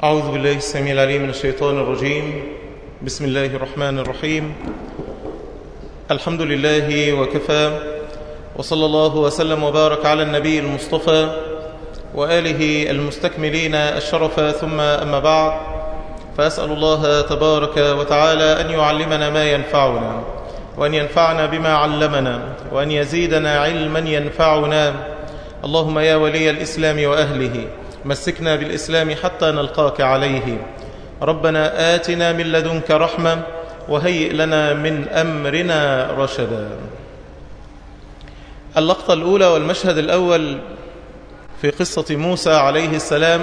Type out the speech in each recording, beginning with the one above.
أعوذ بالله السميع العليم من الشيطان الرجيم بسم الله الرحمن الرحيم الحمد لله وكفى وصلى الله وسلم وبارك على النبي المصطفى وآله المستكملين الشرف ثم أما بعد فأسأل الله تبارك وتعالى أن يعلمنا ما ينفعنا وأن ينفعنا بما علمنا وأن يزيدنا علما ينفعنا اللهم يا ولي الإسلام وأهله مسكنا بالإسلام حتى نلقاك عليه ربنا آتنا من لدنك رحمة وهيئ لنا من أمرنا رشدا اللقطة الأولى والمشهد الأول في قصة موسى عليه السلام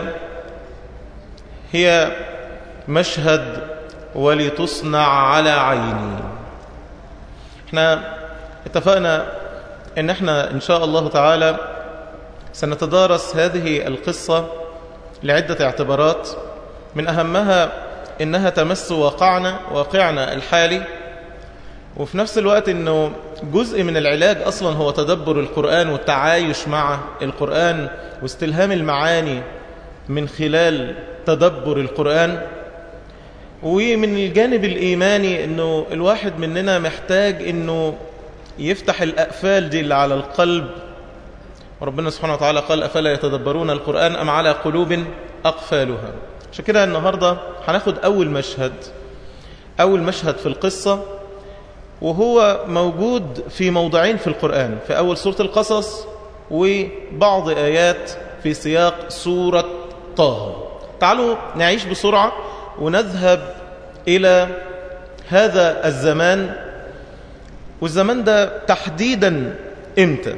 هي مشهد ولتصنع على عيني احنا اتفقنا ان احنا ان شاء الله تعالى سنتدارس هذه القصة لعدة اعتبارات من أهمها إنها تمس واقعنا واقعنا الحالي وفي نفس الوقت أنه جزء من العلاج أصلا هو تدبر القرآن والتعايش مع القرآن واستلهام المعاني من خلال تدبر القرآن ومن الجانب الإيماني أنه الواحد مننا محتاج أنه يفتح الأقفال دي اللي على القلب وربنا سبحانه وتعالى قال أفلا يتدبرون القرآن أم على قلوب أقفالها عشان كده النهاردة هناخد أول مشهد أول مشهد في القصة وهو موجود في موضعين في القرآن في أول سورة القصص وبعض آيات في سياق سورة طه تعالوا نعيش بسرعة ونذهب إلى هذا الزمان والزمان ده تحديدا إمتى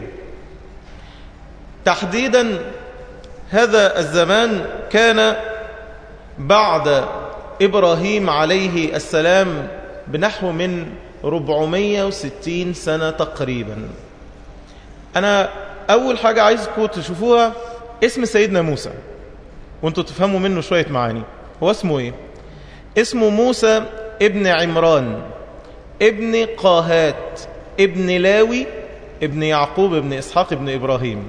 تحديدا هذا الزمان كان بعد إبراهيم عليه السلام بنحو من 460 سنة تقريبا أنا أول حاجة عايزكم تشوفوها اسم سيدنا موسى وانتوا تفهموا منه شوية معاني هو اسمه ايه اسمه موسى ابن عمران ابن قاهات ابن لاوي ابن يعقوب ابن إسحاق ابن إبراهيم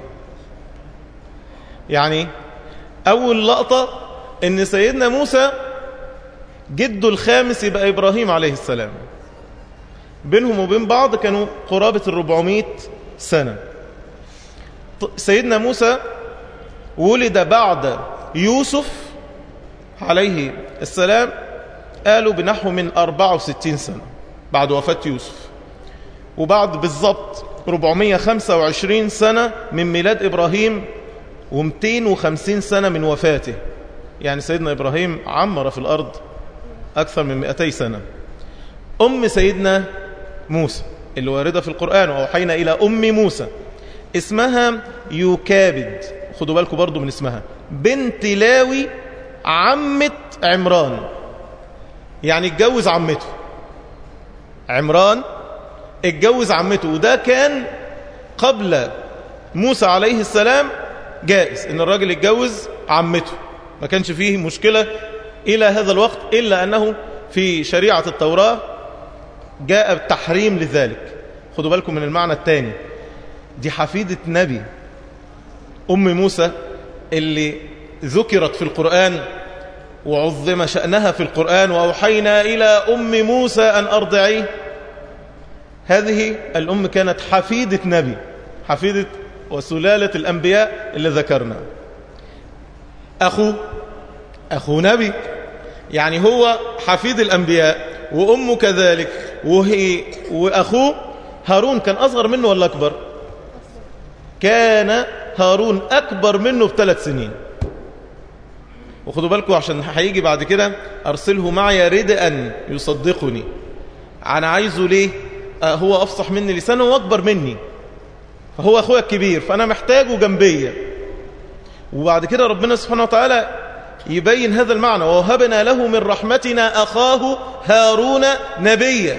يعني أول لقطة إن سيدنا موسى جده الخامس يبقى إبراهيم عليه السلام بينهم وبين بعض كانوا قرابة الربعمائة سنة سيدنا موسى ولد بعد يوسف عليه السلام قالوا بنحو من 64 سنة بعد وفاة يوسف وبعد بالضبط 425 سنة من ميلاد إبراهيم و250 سنة من وفاته يعني سيدنا إبراهيم عمر في الأرض أكثر من 200 سنة أم سيدنا موسى اللي واردة في القرآن وأوحينا إلى أم موسى اسمها يوكابد خدوا بالكم برضو من اسمها بنت لاوي عمة عمران يعني اتجوز عمته عمران اتجوز عمته وده كان قبل موسى عليه السلام جائز ان الراجل يتجوز عمته ما كانش فيه مشكلة إلى هذا الوقت إلا أنه في شريعة التوراة جاء التحريم لذلك خدوا بالكم من المعنى الثاني دي حفيدة نبي أم موسى اللي ذكرت في القرآن وعظم شأنها في القرآن وأوحينا إلى أم موسى أن أرضعيه هذه الأم كانت حفيدة نبي حفيدة وسلالة الأنبياء اللي ذكرنا أخو أخو نبي يعني هو حفيد الأنبياء وأمه كذلك وهي وأخوه هارون كان أصغر منه ولا أكبر كان هارون أكبر منه بثلاث سنين وخدوا بالكم عشان هيجي بعد كده أرسله معي ردءا يصدقني أنا عايزه ليه آه هو أفصح مني لسانه وأكبر مني فهو أخويا الكبير فأنا محتاجه جنبية وبعد كده ربنا سبحانه وتعالى يبين هذا المعنى ووهبنا له من رحمتنا أخاه هارون نبيا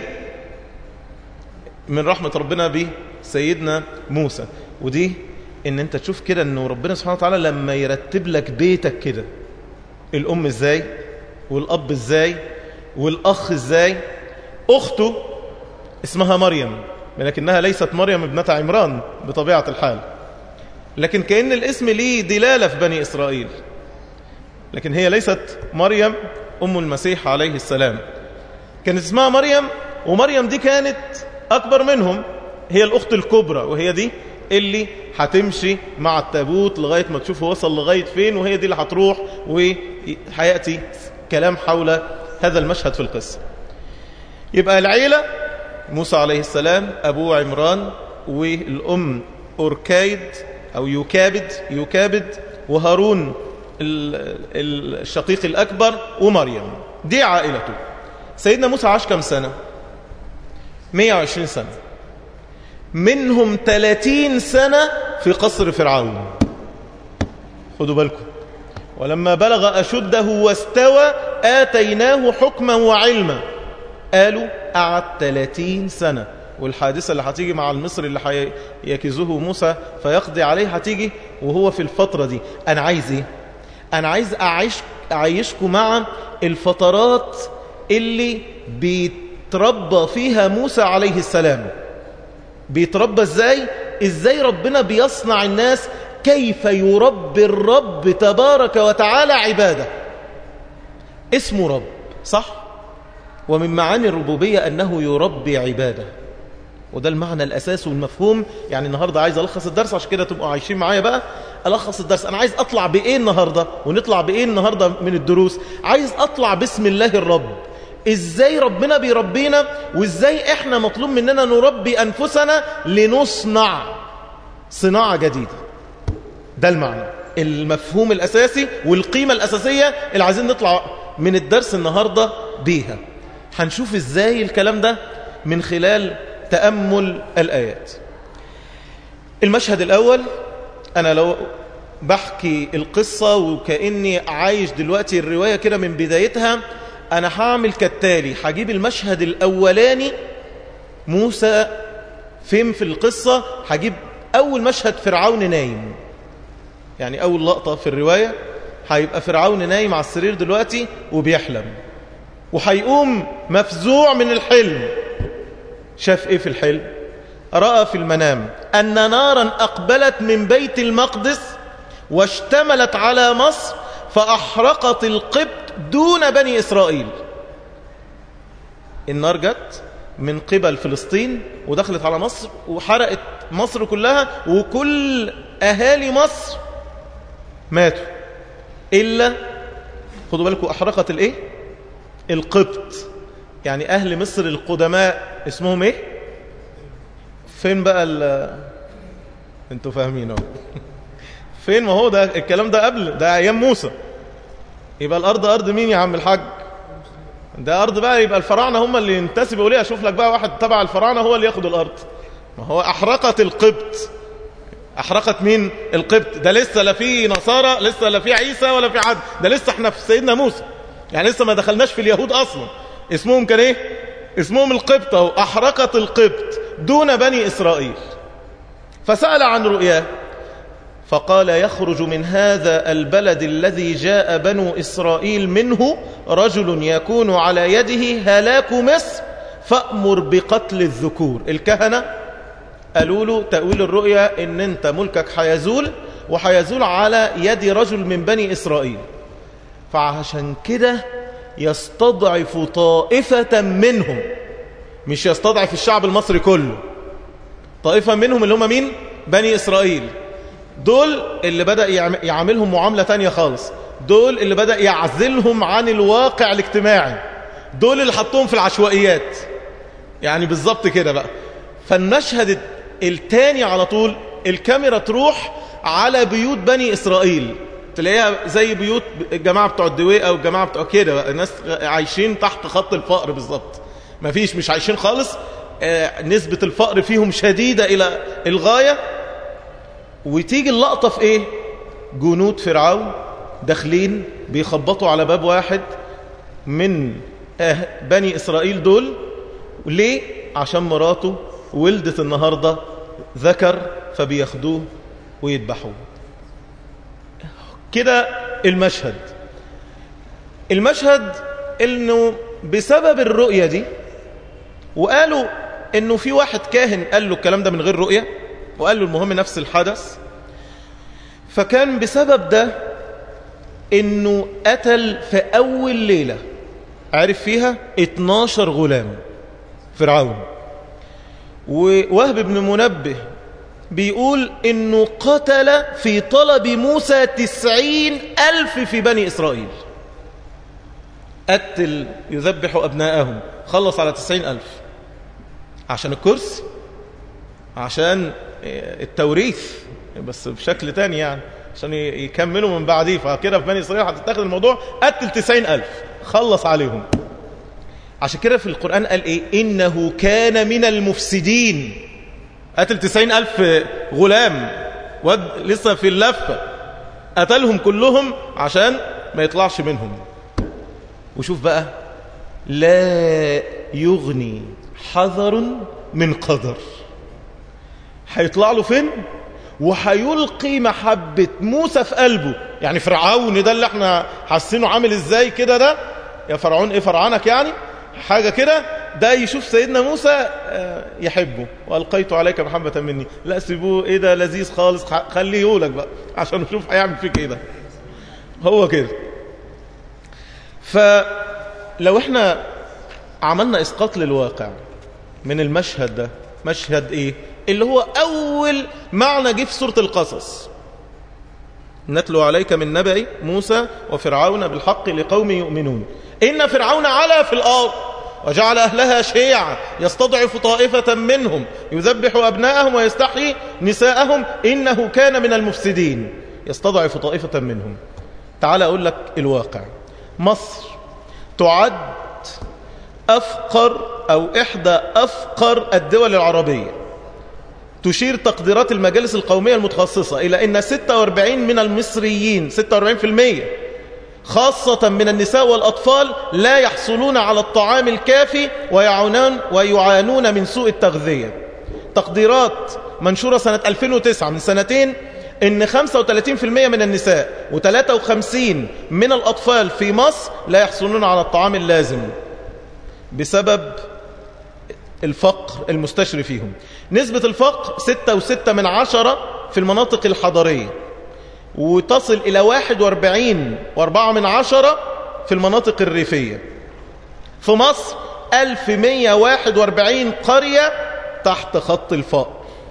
من رحمة ربنا به سيدنا موسى ودي ان انت تشوف كده انه ربنا سبحانه وتعالى لما يرتب لك بيتك كده الام ازاي والاب ازاي والاخ ازاي اخته اسمها مريم لكنها ليست مريم ابنة عمران بطبيعة الحال لكن كأن الاسم ليه دلالة في بني إسرائيل لكن هي ليست مريم أم المسيح عليه السلام كانت اسمها مريم ومريم دي كانت أكبر منهم هي الأخت الكبرى وهي دي اللي هتمشي مع التابوت لغاية ما تشوف وصل لغاية فين وهي دي اللي هتروح وهيأتي كلام حول هذا المشهد في القصة يبقى العيلة موسى عليه السلام أبوه عمران والأم أوركايد أو يكابد يكابد وهارون الشقيق الأكبر ومريم دي عائلته سيدنا موسى عاش كم سنة 120 سنة منهم 30 سنة في قصر فرعون خدوا بالكم ولما بلغ أشده واستوى آتيناه حكما وعلما قالوا قعد 30 سنة والحادثة اللي هتيجي مع المصري اللي هيكزه موسى فيقضي عليه هتيجي وهو في الفترة دي أنا عايز إيه؟ أنا عايز أعيش أعيشكم مع الفترات اللي بيتربى فيها موسى عليه السلام بيتربى إزاي؟ إزاي ربنا بيصنع الناس كيف يربي الرب تبارك وتعالى عباده اسمه رب صح؟ ومن معاني الربوبية أنه يربي عباده وده المعنى الأساس والمفهوم يعني النهاردة عايز ألخص الدرس عشان كده تبقوا عايشين معايا بقى ألخص الدرس أنا عايز أطلع بإيه النهاردة ونطلع بإيه النهاردة من الدروس عايز أطلع باسم الله الرب إزاي ربنا بيربينا وإزاي إحنا مطلوب مننا نربي أنفسنا لنصنع صناعة جديدة ده المعنى المفهوم الأساسي والقيمة الأساسية اللي عايزين نطلع من الدرس النهاردة بيها هنشوف إزاي الكلام ده من خلال تأمل الآيات المشهد الأول أنا لو بحكي القصة وكأني عايش دلوقتي الرواية كده من بدايتها أنا هعمل كالتالي هجيب المشهد الأولاني موسى فين في القصة هجيب أول مشهد فرعون نايم يعني أول لقطة في الرواية هيبقى فرعون نايم على السرير دلوقتي وبيحلم وهيقوم مفزوع من الحلم شاف ايه في الحلم رأى في المنام أن نارا أقبلت من بيت المقدس واشتملت على مصر فأحرقت القبط دون بني إسرائيل النار جت من قبل فلسطين ودخلت على مصر وحرقت مصر كلها وكل أهالي مصر ماتوا إلا خدوا بالكم أحرقت الإيه القبط يعني أهل مصر القدماء اسمهم إيه فين بقى ال انتوا فاهمين اهو فين ما هو ده الكلام ده قبل ده أيام موسى يبقى الأرض أرض مين يا عم الحاج ده أرض بقى يبقى الفراعنة هم اللي ينتسبوا ليه أشوف لك بقى واحد تبع الفراعنة هو اللي ياخد الأرض ما هو أحرقت القبط أحرقت مين القبط ده لسه لا في نصارى لسه لا في عيسى ولا في حد ده لسه احنا في سيدنا موسى يعني لسه ما دخلناش في اليهود أصلا اسمهم كان ايه اسمهم القبط اهو أحرقت القبط دون بني إسرائيل فسأل عن رؤياه فقال يخرج من هذا البلد الذي جاء بنو إسرائيل منه رجل يكون على يده هلاك مصر فأمر بقتل الذكور الكهنة قالوا له تأويل الرؤيا ان انت ملكك حيزول وحيزول على يد رجل من بني إسرائيل فعشان كده يستضعف طائفة منهم مش يستضعف الشعب المصري كله طائفة منهم اللي هم مين؟ بني إسرائيل دول اللي بدأ يعاملهم معاملة تانية خالص دول اللي بدأ يعزلهم عن الواقع الاجتماعي دول اللي حطوهم في العشوائيات يعني بالظبط كده بقى فالمشهد التاني على طول الكاميرا تروح على بيوت بني إسرائيل تلاقيها زي بيوت الجماعة بتوع الدواء أو الجماعة بتوع كده بقى الناس عايشين تحت خط الفقر بالظبط مفيش مش عايشين خالص آه نسبة الفقر فيهم شديدة إلى الغاية وتيجي اللقطة في إيه جنود فرعون داخلين بيخبطوا على باب واحد من آه بني إسرائيل دول ليه عشان مراته ولدت النهاردة ذكر فبياخدوه ويذبحوه كده المشهد المشهد انه بسبب الرؤية دي وقالوا انه في واحد كاهن قال له الكلام ده من غير رؤية وقال له المهم نفس الحدث فكان بسبب ده انه قتل في اول ليلة عرف فيها 12 غلام فرعون ووهب بن منبه بيقول انه قتل في طلب موسى تسعين الف في بني اسرائيل قتل يذبح ابناءهم خلص على تسعين الف عشان الكرسي عشان التوريث بس بشكل تاني يعني عشان يكملوا من بعديه فكده في بني إسرائيل هتتاخد الموضوع قتل تسعين ألف خلص عليهم عشان كده في القرآن قال إيه إنه كان من المفسدين قتل تسعين ألف غلام ود لسه في اللفة قتلهم كلهم عشان ما يطلعش منهم وشوف بقى لا يغني حذر من قدر هيطلع له فين وهيلقي محبة موسى في قلبه يعني فرعون ده اللي احنا حاسينه عامل ازاي كده ده يا فرعون ايه فرعانك يعني حاجة كده ده يشوف سيدنا موسى يحبه وألقيت عليك محبة مني لا سيبوه ايه ده لذيذ خالص خليه لك بقى عشان نشوف هيعمل فيك ايه ده هو كده فلو احنا عملنا اسقاط للواقع من المشهد ده مشهد ايه اللي هو اول معنى جه في سورة القصص نتلو عليك من نبأ موسى وفرعون بالحق لقوم يؤمنون إن فرعون علا في الأرض وجعل أهلها شيعا يستضعف طائفة منهم يذبح أبناءهم ويستحيي نساءهم إنه كان من المفسدين يستضعف طائفة منهم تعال أقول لك الواقع مصر تعد أفقر أو إحدى أفقر الدول العربية تشير تقديرات المجالس القومية المتخصصة إلى أن 46 من المصريين 46% خاصة من النساء والأطفال لا يحصلون على الطعام الكافي ويعانون, ويعانون من سوء التغذية تقديرات منشورة سنة 2009 من سنتين ان 35% من النساء و53 من الأطفال في مصر لا يحصلون على الطعام اللازم بسبب الفقر المستشري فيهم نسبة الفقر 6.6 من عشرة في المناطق الحضرية وتصل إلى 41 و4 من عشرة في المناطق الريفية في مصر 1141 قرية تحت خط الفقر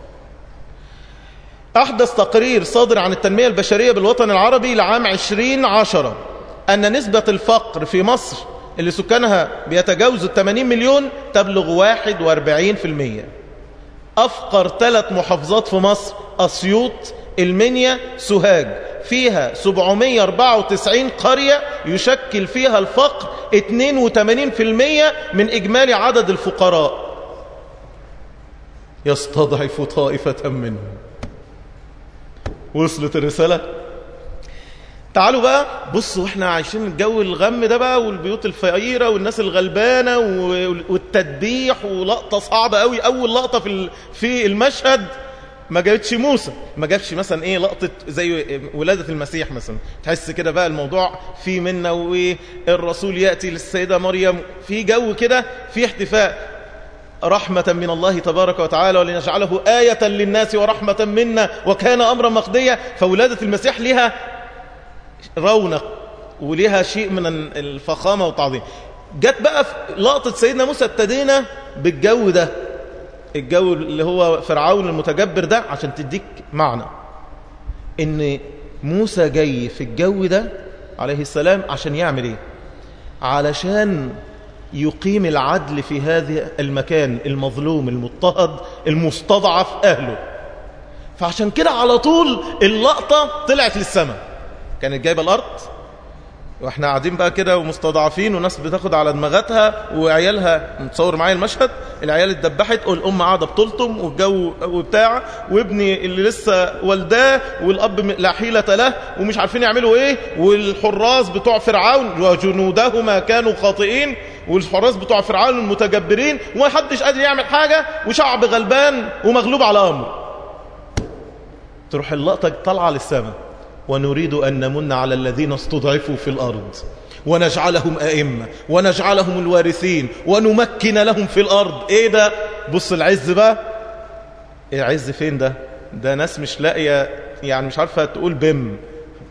أحدث تقرير صادر عن التنمية البشرية بالوطن العربي لعام 2010 أن نسبة الفقر في مصر اللي سكانها بيتجاوزوا 80 مليون تبلغ 41% أفقر ثلاث محافظات في مصر أسيوط المنيا سوهاج فيها 794 قرية يشكل فيها الفقر 82% من إجمالي عدد الفقراء يستضعف طائفة منهم وصلت الرسالة تعالوا بقى بصوا احنا عايشين الجو الغم ده بقى والبيوت الفقيرة والناس الغلبانة والتدبيح ولقطة صعبة قوي اول لقطة في في المشهد ما جابتش موسى ما جابش مثلا ايه لقطة زي ولادة المسيح مثلا تحس كده بقى الموضوع في منا والرسول يأتي للسيدة مريم في جو كده في احتفاء رحمة من الله تبارك وتعالى ولنجعله آية للناس ورحمة منا وكان أمرا مقضيا فولادة المسيح لها رونق ولها شيء من الفخامة والتعظيم جت بقى في لقطة سيدنا موسى ابتدينا بالجو ده الجو اللي هو فرعون المتجبر ده عشان تديك معنى ان موسى جاي في الجو ده عليه السلام عشان يعمل ايه علشان يقيم العدل في هذا المكان المظلوم المضطهد المستضعف أهله فعشان كده على طول اللقطة طلعت للسماء كانت جايبة الأرض واحنا قاعدين بقى كده ومستضعفين وناس بتاخد على دماغاتها وعيالها متصور معايا المشهد العيال اتدبحت والام قاعده بتلطم والجو وبتاع وابني اللي لسه والداه والاب لا حيله له ومش عارفين يعملوا ايه والحراس بتوع فرعون وجنودهما كانوا خاطئين والحراس بتوع فرعون المتجبرين وما حدش قادر يعمل حاجه وشعب غلبان ومغلوب على امره تروح اللقطه طالعه للسماء ونريد أن نمن على الذين استضعفوا في الأرض ونجعلهم أئمة ونجعلهم الوارثين ونمكن لهم في الأرض إيه ده بص العز بقى العز فين ده ده ناس مش لاقية يعني مش عارفة تقول بم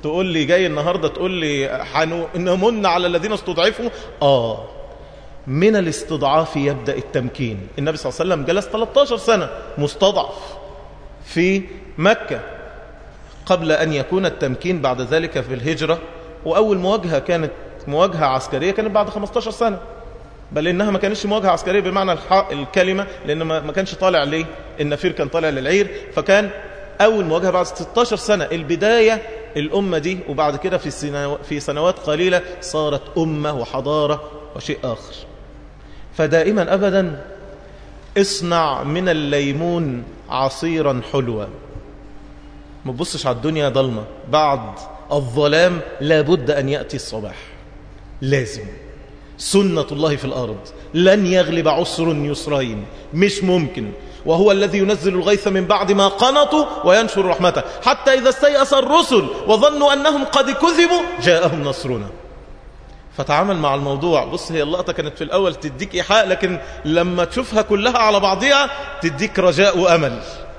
تقول لي جاي النهاردة تقول لي نمن على الذين استضعفوا آه من الاستضعاف يبدأ التمكين النبي صلى الله عليه وسلم جلس 13 سنة مستضعف في مكة قبل أن يكون التمكين بعد ذلك في الهجرة وأول مواجهة كانت مواجهة عسكرية كانت بعد 15 سنة بل إنها ما كانتش مواجهة عسكرية بمعنى الكلمة لأن ما كانش طالع ليه النفير كان طالع للعير فكان أول مواجهة بعد 16 سنة البداية الأمة دي وبعد كده في, في سنوات قليلة صارت أمة وحضارة وشيء آخر فدائما أبدا اصنع من الليمون عصيرا حلوا ما تبصش على الدنيا ضلمة بعد الظلام لابد أن يأتي الصباح لازم سنة الله في الأرض لن يغلب عسر يسرين مش ممكن وهو الذي ينزل الغيث من بعد ما قنطوا وينشر رحمته حتى إذا استيأس الرسل وظنوا أنهم قد كذبوا جاءهم نصرنا فتعامل مع الموضوع بص هي اللقطة كانت في الأول تديك إيحاء لكن لما تشوفها كلها على بعضها تديك رجاء وأمل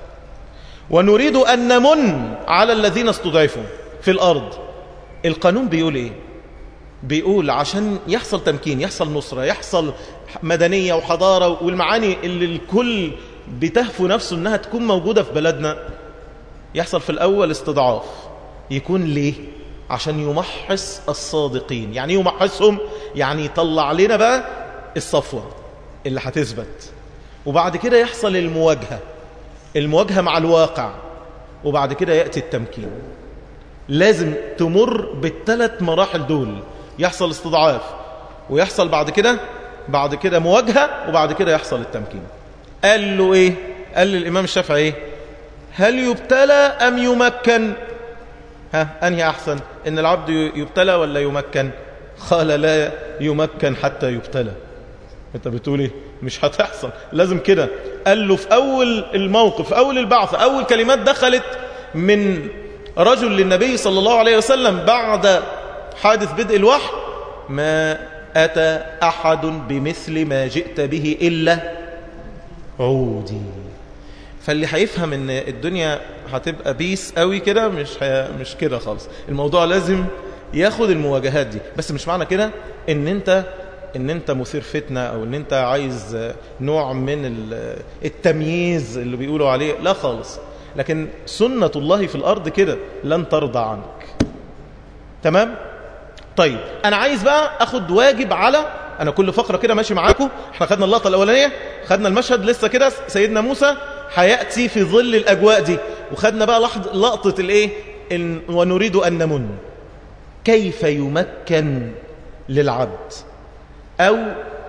ونريد أن نمن على الذين استضعفوا في الأرض القانون بيقول إيه بيقول عشان يحصل تمكين يحصل نصرة يحصل مدنية وحضارة والمعاني اللي الكل بتهفو نفسه انها تكون موجودة في بلدنا يحصل في الاول استضعاف يكون ليه عشان يمحص الصادقين يعني يمحصهم يعني يطلع لنا بقى الصفوة اللي هتثبت وبعد كده يحصل المواجهة المواجهة مع الواقع وبعد كده يأتي التمكين لازم تمر بالثلاث مراحل دول يحصل استضعاف ويحصل بعد كده بعد كده مواجهة وبعد كده يحصل التمكين قال له ايه قال للإمام الشافعي ايه هل يبتلى أم يمكن ها أنهي أحسن إن العبد يبتلى ولا يمكن قال لا يمكن حتى يبتلى انت بتقول ايه مش هتحصل لازم كده قال له في أول الموقف أول البعث أول كلمات دخلت من رجل للنبي صلى الله عليه وسلم بعد حادث بدء الوحي ما أتى أحد بمثل ما جئت به إلا عودي فاللي هيفهم ان الدنيا هتبقى بيس قوي كده مش هي... مش كده خالص الموضوع لازم ياخد المواجهات دي بس مش معنى كده ان انت ان انت مثير فتنة او ان انت عايز نوع من التمييز اللي بيقولوا عليه لا خالص لكن سنة الله في الارض كده لن ترضى عنك تمام طيب انا عايز بقى اخد واجب على انا كل فقرة كده ماشي معاكم احنا خدنا اللقطة الاولانية خدنا المشهد لسه كده سيدنا موسى هيأتي في ظل الاجواء دي وخدنا بقى لقطة الايه إن ونريد ان نمن كيف يمكن للعبد او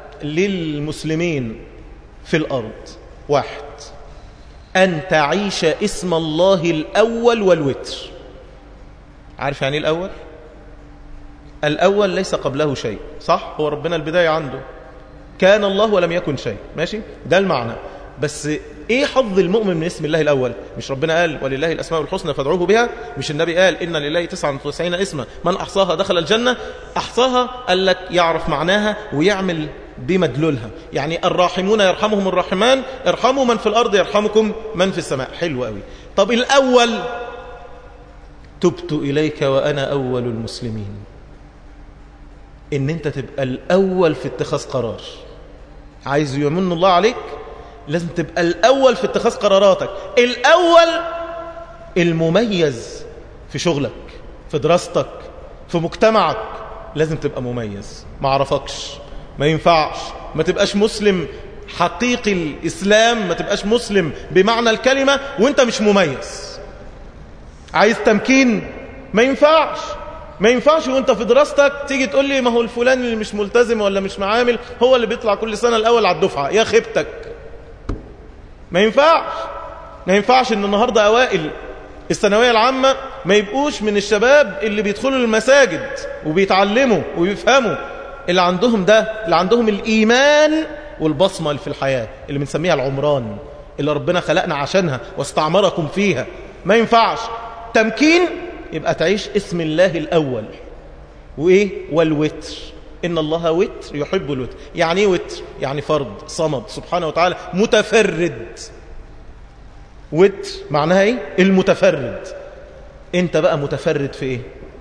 للمسلمين في الارض واحد ان تعيش اسم الله الاول والوتر عارف يعني الاول الأول ليس قبله شيء صح هو ربنا البداية عنده كان الله ولم يكن شيء ماشي ده المعنى بس ايه حظ المؤمن من اسم الله الأول مش ربنا قال ولله الأسماء الحسنى فادعوه بها مش النبي قال إن لله 99 اسما من أحصاها دخل الجنة أحصاها قال لك يعرف معناها ويعمل بمدلولها يعني الراحمون يرحمهم الراحمان ارحموا من في الأرض يرحمكم من في السماء حلو قوي طب الأول تبت إليك وأنا أول المسلمين ان انت تبقى الاول في اتخاذ قرار عايز يمن الله عليك لازم تبقى الاول في اتخاذ قراراتك الاول المميز في شغلك في دراستك في مجتمعك لازم تبقى مميز ما عرفكش ما ينفعش ما تبقاش مسلم حقيقي الإسلام ما تبقاش مسلم بمعنى الكلمة وانت مش مميز عايز تمكين ما ينفعش ما ينفعش وانت في دراستك تيجي تقول لي ما هو الفلان اللي مش ملتزم ولا مش معامل هو اللي بيطلع كل سنة الأول على الدفعة يا خيبتك ما ينفعش ما ينفعش ان النهاردة أوائل الثانوية العامة ما يبقوش من الشباب اللي بيدخلوا المساجد وبيتعلموا وبيفهموا اللي عندهم ده اللي عندهم الإيمان والبصمة اللي في الحياة اللي بنسميها العمران اللي ربنا خلقنا عشانها واستعمركم فيها ما ينفعش تمكين يبقى تعيش اسم الله الأول وإيه والوتر إن الله وتر يحب الوتر يعني إيه وتر يعني فرد صمد سبحانه وتعالى متفرد وتر معناها إيه المتفرد أنت بقى متفرد في إيه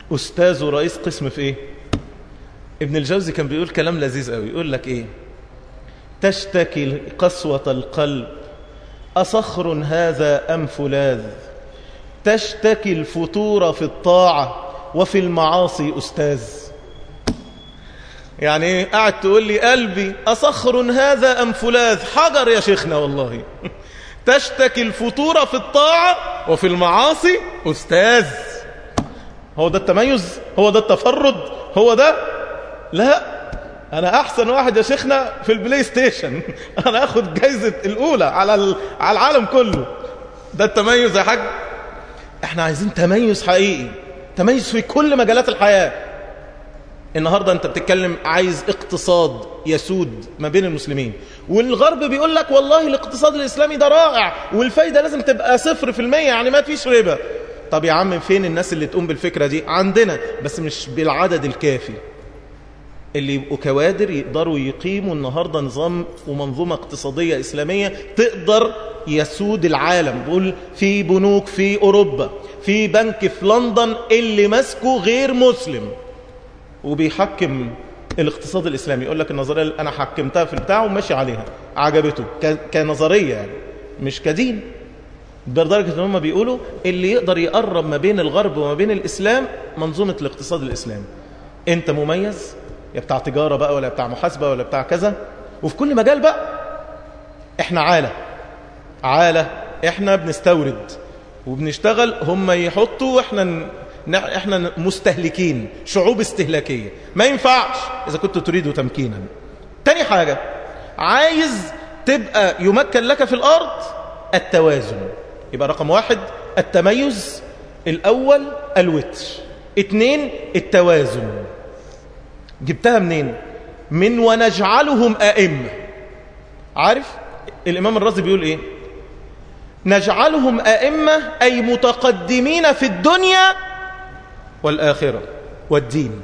أستاذ ورئيس قسم في إيه ابن الجوزي كان بيقول كلام لذيذ قوي يقول لك إيه تشتكي قسوة القلب أصخر هذا أم فلاذ تشتكي الفتور في الطاعة وفي المعاصي أستاذ يعني ايه قاعد تقول لي قلبي أصخر هذا أم فلاذ حجر يا شيخنا والله تشتكي الفتور في الطاعة وفي المعاصي أستاذ هو ده التميز هو ده التفرد هو ده لا أنا أحسن واحد يا شيخنا في البلاي ستيشن أنا أخذ جايزة الأولى على على العالم كله ده التميز يا حاج احنا عايزين تميز حقيقي تميز في كل مجالات الحياة النهاردة انت بتتكلم عايز اقتصاد يسود ما بين المسلمين والغرب بيقول لك والله الاقتصاد الإسلامي ده رائع والفايدة لازم تبقى صفر في المية يعني ما فيش ربا طب يا عم فين الناس اللي تقوم بالفكرة دي عندنا بس مش بالعدد الكافي اللي يبقوا كوادر يقدروا يقيموا النهاردة نظام ومنظومة اقتصادية إسلامية تقدر يسود العالم بقول في بنوك في أوروبا في بنك في لندن اللي ماسكه غير مسلم وبيحكم الاقتصاد الإسلامي يقول لك النظرية اللي أنا حكمتها في البتاع وماشي عليها عجبته كنظرية يعني مش كدين بدرجة ان هم بيقولوا اللي يقدر يقرب ما بين الغرب وما بين الإسلام منظومة الاقتصاد الإسلامي انت مميز يا بتاع تجارة بقى ولا بتاع محاسبة ولا بتاع كذا وفي كل مجال بقى احنا عالة عالة احنا بنستورد وبنشتغل هم يحطوا واحنا ن... احنا مستهلكين شعوب استهلاكية ما ينفعش اذا كنت تريد تمكينا تاني حاجة عايز تبقى يمكن لك في الارض التوازن يبقى رقم واحد التميز الاول الوتر اتنين التوازن جبتها منين من ونجعلهم ائمه عارف الامام الرازي بيقول ايه نجعلهم ائمه اي متقدمين في الدنيا والاخره والدين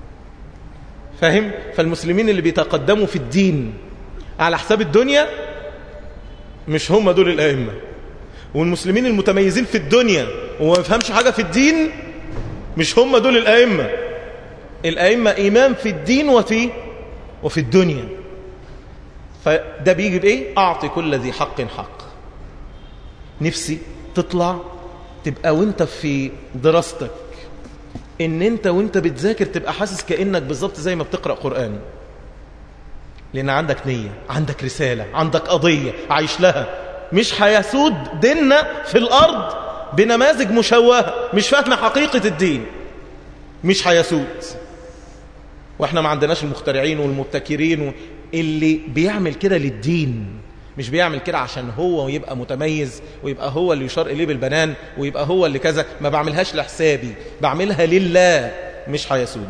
فاهم فالمسلمين اللي بيتقدموا في الدين على حساب الدنيا مش هم دول الائمه والمسلمين المتميزين في الدنيا وما يفهمش حاجه في الدين مش هم دول الائمه الائمه امام في الدين وفي وفي الدنيا فده بيجي بايه اعطي كل ذي حق حق نفسي تطلع تبقى وانت في دراستك ان انت وانت بتذاكر تبقى حاسس كانك بالظبط زي ما بتقرا قران لان عندك نيه عندك رساله عندك قضيه عايش لها مش هيسود ديننا في الارض بنماذج مشوهه مش فاهمه حقيقه الدين مش هيسود واحنا ما عندناش المخترعين والمبتكرين اللي بيعمل كده للدين مش بيعمل كده عشان هو يبقى متميز ويبقى هو اللي يشار إليه بالبنان ويبقى هو اللي كذا ما بعملهاش لحسابي بعملها لله مش هيسود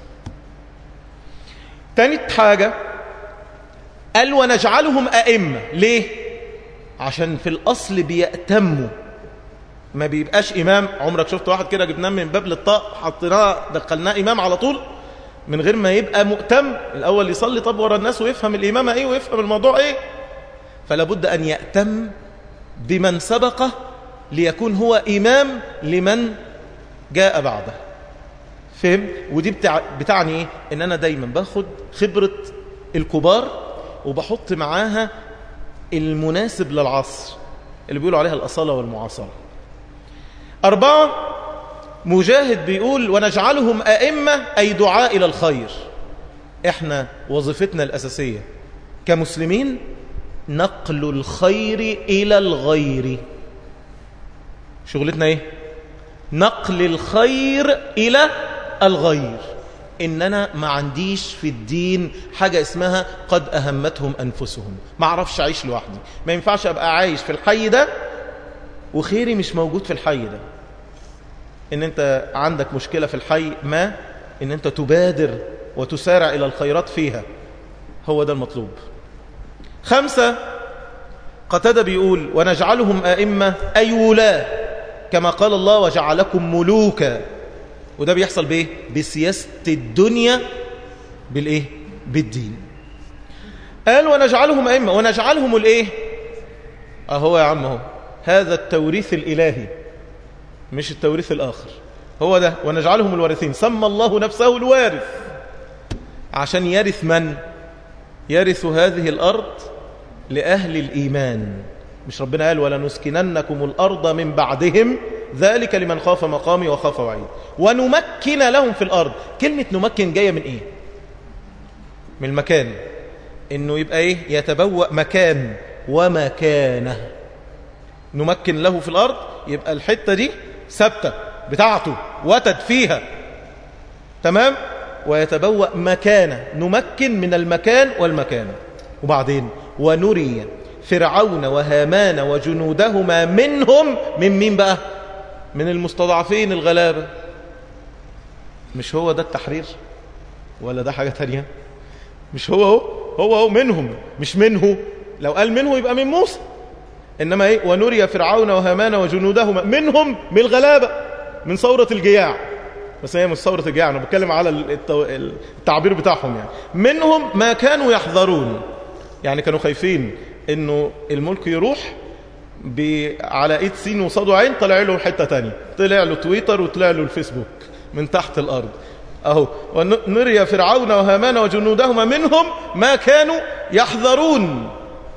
تاني حاجة قال ونجعلهم أئمة ليه؟ عشان في الأصل بيأتموا ما بيبقاش إمام عمرك شفت واحد كده جبناه من باب للطاق حطيناه دخلناه إمام على طول من غير ما يبقى مؤتم الأول يصلي طب ورا الناس ويفهم الإمامة إيه ويفهم الموضوع إيه فلا بد أن يأتم بمن سبقه ليكون هو إمام لمن جاء بعده فهم ودي بتاع بتعني إيه إن أنا دايما باخد خبرة الكبار وبحط معاها المناسب للعصر اللي بيقولوا عليها الأصالة والمعاصرة أربعة مجاهد بيقول ونجعلهم أئمة أي دعاء إلى الخير إحنا وظيفتنا الأساسية كمسلمين نقل الخير إلى الغير شغلتنا إيه نقل الخير إلى الغير إن أنا ما عنديش في الدين حاجة اسمها قد أهمتهم أنفسهم ما أعرفش أعيش لوحدي ما ينفعش أبقى عايش في الحي ده وخيري مش موجود في الحي ده إن أنت عندك مشكلة في الحي ما إن أنت تبادر وتسارع إلى الخيرات فيها هو ده المطلوب خمسة قتادة بيقول ونجعلهم أئمة أي ولاة كما قال الله وجعلكم ملوكا وده بيحصل بإيه؟ بسياسة الدنيا بالإيه؟ بالدين قال ونجعلهم أئمة ونجعلهم الإيه؟ أهو يا عم هو هذا التوريث الإلهي مش التوريث الآخر هو ده ونجعلهم الوارثين سمى الله نفسه الوارث عشان يرث من يرث هذه الأرض لأهل الإيمان مش ربنا قال ولا نسكننكم الأرض من بعدهم ذلك لمن خاف مقامي وخاف وعيد ونمكن لهم في الأرض كلمة نمكن جاية من إيه من المكان إنه يبقى إيه يتبوأ مكان ومكانه نمكن له في الأرض يبقى الحتة دي ثابتة بتاعته وتد فيها تمام ويتبوأ مكانه نمكن من المكان والمكان وبعدين ونري فرعون وهامان وجنودهما منهم من مين بقى من المستضعفين الغلابة مش هو ده التحرير ولا ده حاجة تانية مش هو هو هو هو منهم مش منه لو قال منه يبقى من موسى إنما إيه ونري فرعون وهامان وجنودهما منهم من الغلابة من ثورة الجياع بس هي مش ثورة الجياع أنا بتكلم على التعبير بتاعهم يعني منهم ما كانوا يحذرون يعني كانوا خايفين انه الملك يروح على ايد سين وصاد وعين طلع له حتة تانية طلع له تويتر وطلع له الفيسبوك من تحت الارض اهو ونري فرعون وهامان وجنودهما منهم ما كانوا يحذرون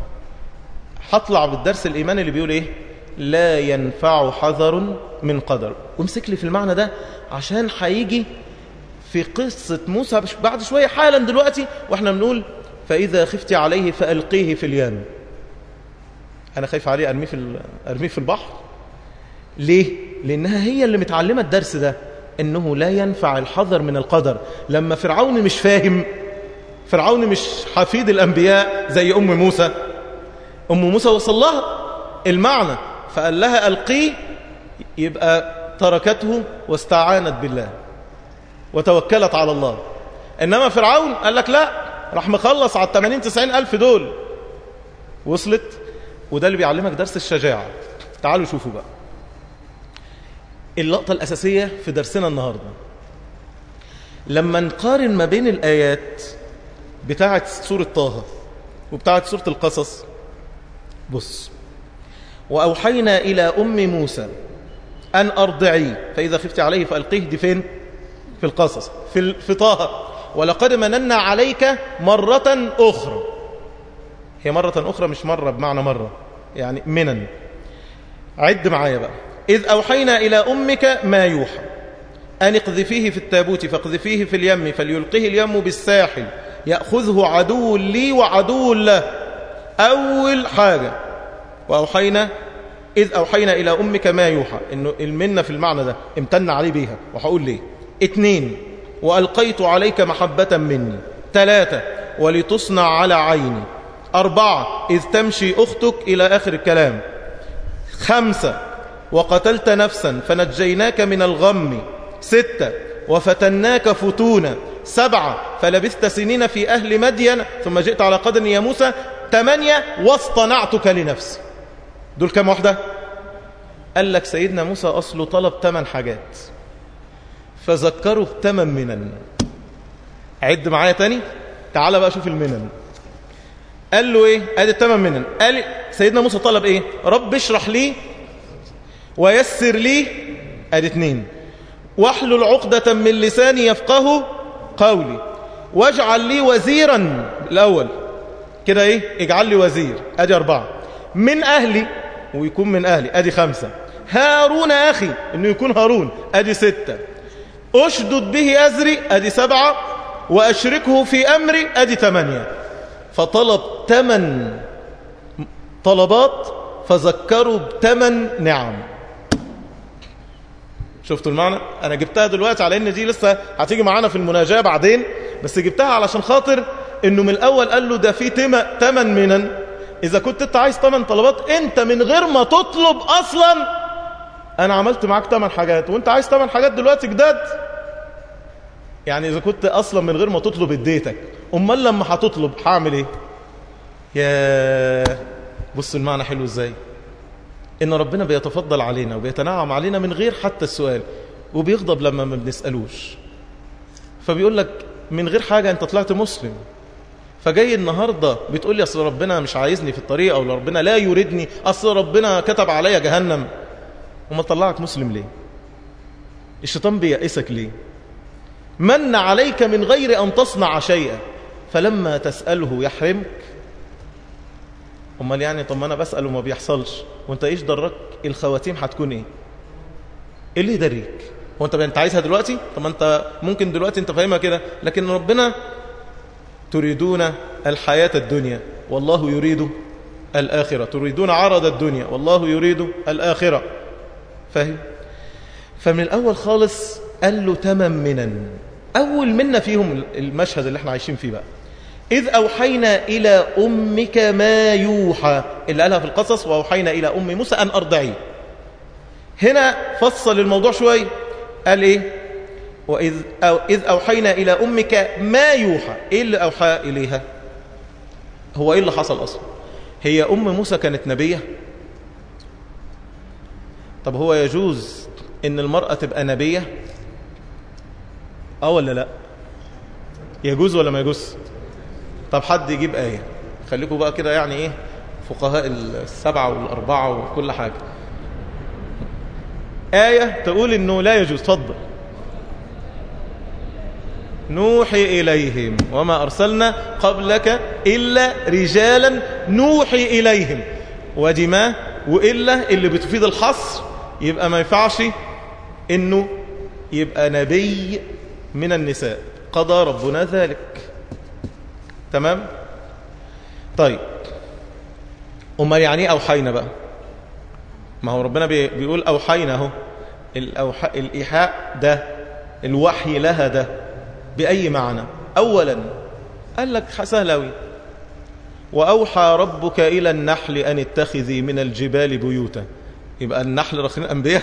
هطلع بالدرس الايماني اللي بيقول ايه لا ينفع حذر من قدر وامسك لي في المعنى ده عشان هيجي في قصة موسى بعد شوية حالا دلوقتي واحنا بنقول فإذا خفت عليه فألقيه في اليم أنا خايف عليه أرميه في, أرميه في البحر ليه؟ لأنها هي اللي متعلمة الدرس ده إنه لا ينفع الحذر من القدر لما فرعون مش فاهم فرعون مش حفيد الأنبياء زي أم موسى أم موسى وصل لها المعنى فقال لها ألقيه يبقى تركته واستعانت بالله وتوكلت على الله إنما فرعون قال لك لا راح مخلص على 80 90 ألف دول وصلت وده اللي بيعلمك درس الشجاعة تعالوا شوفوا بقى اللقطة الأساسية في درسنا النهاردة لما نقارن ما بين الآيات بتاعة سورة طه وبتاعة سورة القصص بص وأوحينا إلى أم موسى أن أرضعيه فإذا خفت عليه فألقيه دي فين في القصص في, في طه ولقد مننا عليك مرة أخرى هي مرة أخرى مش مرة بمعنى مرة يعني منن عد معايا بقى إذ أوحينا إلى أمك ما يوحى أن اقذفيه في التابوت فاقذفيه في اليم فليلقيه اليم بالساحل يأخذه عدو لي وعدو له أول حاجة وأوحينا إذ أوحينا إلى أمك ما يوحى إنه المنة في المعنى ده امتن عليه بيها وهقول ليه اتنين وألقيت عليك محبة مني ثلاثة ولتصنع على عيني أربعة إذ تمشي أختك إلى آخر الكلام خمسة وقتلت نفسا فنجيناك من الغم ستة وفتناك فتونا سبعة فلبثت سنين في أهل مدين ثم جئت على قدر يا موسى ثمانية واصطنعتك لنفسي دول كم واحدة قال لك سيدنا موسى أصله طلب ثمان حاجات فذكروا بثمان منن عد معايا تاني تعال بقى شوف المنن قال له ايه ادي الثمان منن قال سيدنا موسى طلب ايه رب اشرح لي ويسر لي ادي اتنين واحلل عقدة من لساني يفقه قولي واجعل لي وزيرا الاول كده ايه اجعل لي وزير ادي اربعة من اهلي ويكون من اهلي ادي خمسة هارون اخي انه يكون هارون ادي ستة اشدد به ازري ادي سبعة واشركه في امري ادي ثمانية فطلب ثمن طلبات فذكروا بثمن نعم شفتوا المعنى انا جبتها دلوقتي على ان دي لسه هتيجي معانا في المناجاه بعدين بس جبتها علشان خاطر انه من الاول قال له ده في ثمن منن اذا كنت انت عايز ثمن طلبات انت من غير ما تطلب اصلا انا عملت معاك ثمان حاجات وانت عايز ثمان حاجات دلوقتي جداد يعني اذا كنت اصلا من غير ما تطلب اديتك امال لما هتطلب هعمل ايه يا بص المعنى حلو ازاي ان ربنا بيتفضل علينا وبيتنعم علينا من غير حتى السؤال وبيغضب لما ما بنسالوش فبيقول لك من غير حاجه انت طلعت مسلم فجاي النهارده بتقول لي اصل ربنا مش عايزني في الطريق او ربنا لا يريدني اصل ربنا كتب عليا جهنم وما طلعك مسلم ليه الشيطان بيأسك ليه من عليك من غير أن تصنع شيئا فلما تسأله يحرمك امال يعني طب ما انا بسأل وما بيحصلش وانت ايش درك الخواتيم هتكون ايه ايه اللي يدريك هو انت انت عايزها دلوقتي طب ما انت ممكن دلوقتي انت فاهمها كده لكن ربنا تريدون الحياة الدنيا والله يريد الآخرة تريدون عرض الدنيا والله يريد الآخرة فاهم فمن الأول خالص قال له تمم منن أول منا فيهم المشهد اللي احنا عايشين فيه بقى إذ أوحينا إلى أمك ما يوحى اللي قالها في القصص وأوحينا إلى أم موسى أن أرضعيه هنا فصل الموضوع شوي قال إيه وإذ أو إذ أوحينا إلى أمك ما يوحى إيه اللي أوحى إليها هو إيه اللي حصل أصلا هي أم موسى كانت نبية طب هو يجوز إن المرأة تبقى نبية أه ولا لا يجوز ولا ما يجوز طب حد يجيب آية خليكم بقى كده يعني إيه فقهاء السبعة والأربعة وكل حاجة آية تقول إنه لا يجوز تفضل نوحي إليهم وما أرسلنا قبلك إلا رجالا نوحي إليهم ودماء وإلا اللي بتفيد الحصر يبقى ما ينفعش إنه يبقى نبي من النساء قضى ربنا ذلك تمام طيب أمال يعني ايه أوحينا بقى ما هو ربنا بيقول أوحينا اهو الأوح... الإيحاء ده الوحي لها ده بأي معنى أولا قال لك سهل وأوحى ربك إلى النحل أن اتخذي من الجبال بيوتا يبقى النحل رخين أنبياء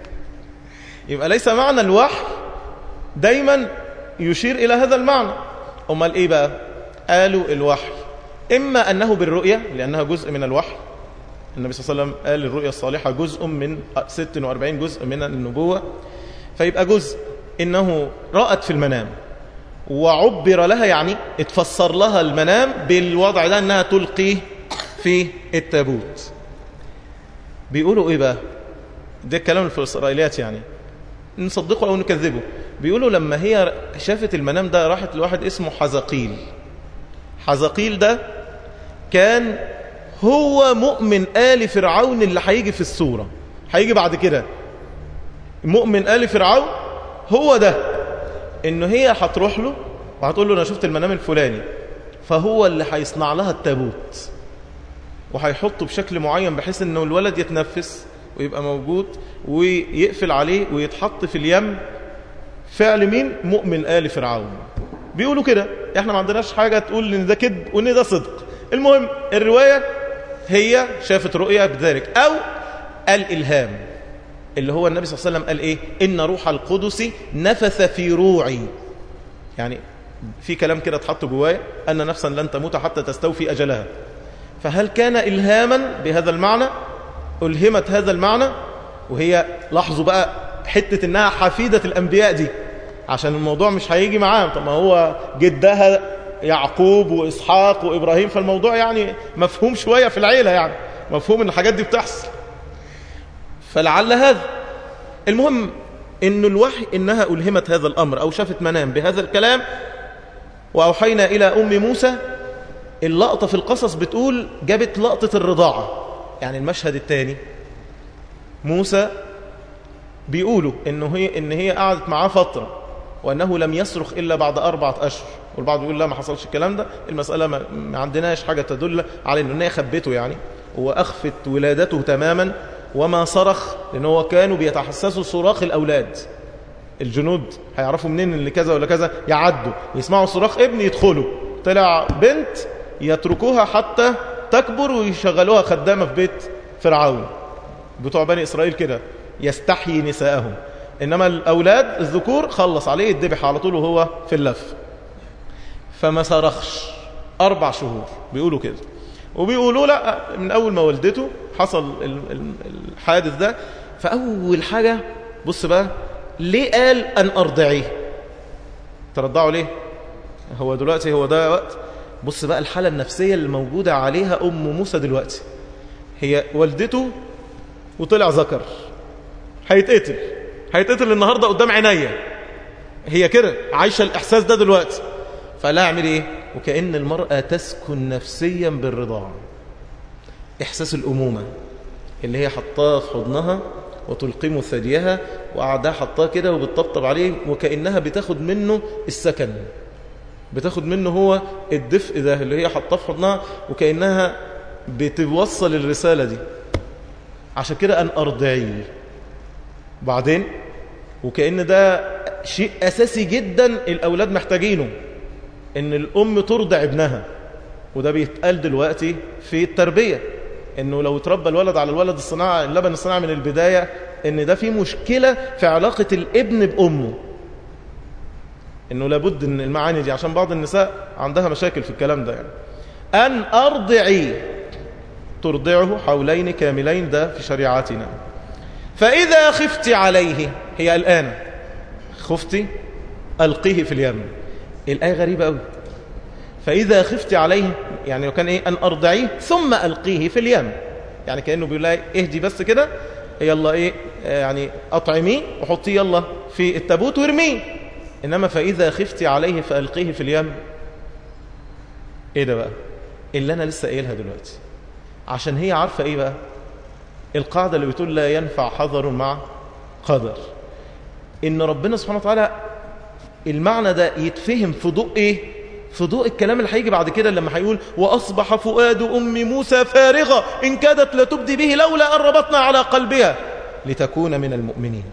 يبقى ليس معنى الوحي دايما يشير إلى هذا المعنى أمال إيه بقى قالوا الوحي إما أنه بالرؤية لأنها جزء من الوحي النبي صلى الله عليه وسلم قال الرؤيا الصالحة جزء من 46 جزء من النبوة فيبقى جزء إنه رأت في المنام وعبر لها يعني اتفسر لها المنام بالوضع ده أنها تلقيه في التابوت بيقولوا إيه بقى ده الكلام في الإسرائيليات يعني نصدقه أو نكذبه بيقولوا لما هي شافت المنام ده راحت لواحد اسمه حزقيل حزقيل ده كان هو مؤمن آل فرعون اللي هيجي في السورة هيجي بعد كده مؤمن آل فرعون هو ده انه هي هتروح له وهتقول له انا شفت المنام الفلاني فهو اللي هيصنع لها التابوت وهيحطه بشكل معين بحيث انه الولد يتنفس ويبقى موجود ويقفل عليه ويتحط في اليم فعل مين مؤمن آل فرعون بيقولوا كده احنا ما عندناش حاجة تقول ان ده كذب وان ده صدق المهم الرواية هي شافت رؤية بذلك او الالهام اللي هو النبي صلى الله عليه وسلم قال ايه ان روح القدس نفث في روعي يعني في كلام كده اتحط جوايا ان نفسا لن تموت حتى تستوفي اجلها فهل كان الهاما بهذا المعنى الهمت هذا المعنى وهي لاحظوا بقى حتة انها حفيدة الانبياء دي عشان الموضوع مش هيجي معاهم طب ما هو جدها يعقوب واسحاق وابراهيم فالموضوع يعني مفهوم شوية في العيلة يعني مفهوم ان الحاجات دي بتحصل فلعل هذا المهم انه الوحي انها الهمت هذا الامر او شافت منام بهذا الكلام واوحينا الى ام موسى اللقطة في القصص بتقول جابت لقطة الرضاعة يعني المشهد الثاني موسى بيقولوا انه هي ان هي قعدت معاه فتره وانه لم يصرخ الا بعد اربعه اشهر والبعض يقول لا ما حصلش الكلام ده المساله ما, ما عندناش حاجه تدل على ان هي خبته يعني واخفت ولادته تماما وما صرخ لان هو كانوا بيتحسسوا صراخ الاولاد الجنود هيعرفوا منين اللي كذا ولا كذا يعدوا يسمعوا صراخ ابن يدخلوا طلع بنت يتركوها حتى تكبر ويشغلوها خدامه في بيت فرعون بتوع بني اسرائيل كده يستحيي نساءهم إنما الأولاد الذكور خلص عليه الذبح على طول وهو في اللف فما صرخش أربع شهور بيقولوا كده وبيقولوا لا من أول ما ولدته حصل الحادث ده فأول حاجة بص بقى ليه قال أن أرضعيه ترضعوا ليه هو دلوقتي هو ده وقت بص بقى الحالة النفسية اللي موجودة عليها أم موسى دلوقتي هي والدته وطلع ذكر هيتقتل هيتقتل النهاردة قدام عينيا هي كده عايشة الإحساس ده دلوقتي فلا أعمل إيه وكأن المرأة تسكن نفسيا بالرضاعة إحساس الأمومة اللي هي حطاه في حضنها وتلقمه ثديها وقعدها حطاه كده وبتطبطب عليه وكأنها بتاخد منه السكن بتاخد منه هو الدفء ده اللي هي حطاه في حضنها وكأنها بتوصل الرسالة دي عشان كده أن أرضعيه بعدين وكأن ده شيء أساسي جدا الأولاد محتاجينه إن الأم ترضع ابنها وده بيتقال دلوقتي في التربية إنه لو تربى الولد على الولد الصناعة اللبن الصناعة من البداية إن ده في مشكلة في علاقة الابن بأمه إنه لابد إن المعاني دي عشان بعض النساء عندها مشاكل في الكلام ده يعني أن أرضعي ترضعه حولين كاملين ده في شريعتنا فإذا خفت عليه هي الآن خفتي ألقيه في اليم الآية غريبة أوي فإذا خفت عليه يعني لو كان إيه أن أرضعيه ثم ألقيه في اليم يعني كأنه بيقول لها اهدي بس كده يلا إيه يعني أطعميه وحطيه يلا في التابوت وارميه إنما فإذا خفت عليه فألقيه في اليم إيه ده بقى اللي أنا لسه قايلها دلوقتي عشان هي عارفة إيه بقى القاعدة اللي بتقول لا ينفع حذر مع قدر إن ربنا سبحانه وتعالى المعنى ده يتفهم في ضوء إيه في ضوء الكلام اللي هيجي بعد كده لما هيقول وأصبح فؤاد أم موسى فارغة إن كادت لتبدي به لولا أن ربطنا على قلبها لتكون من المؤمنين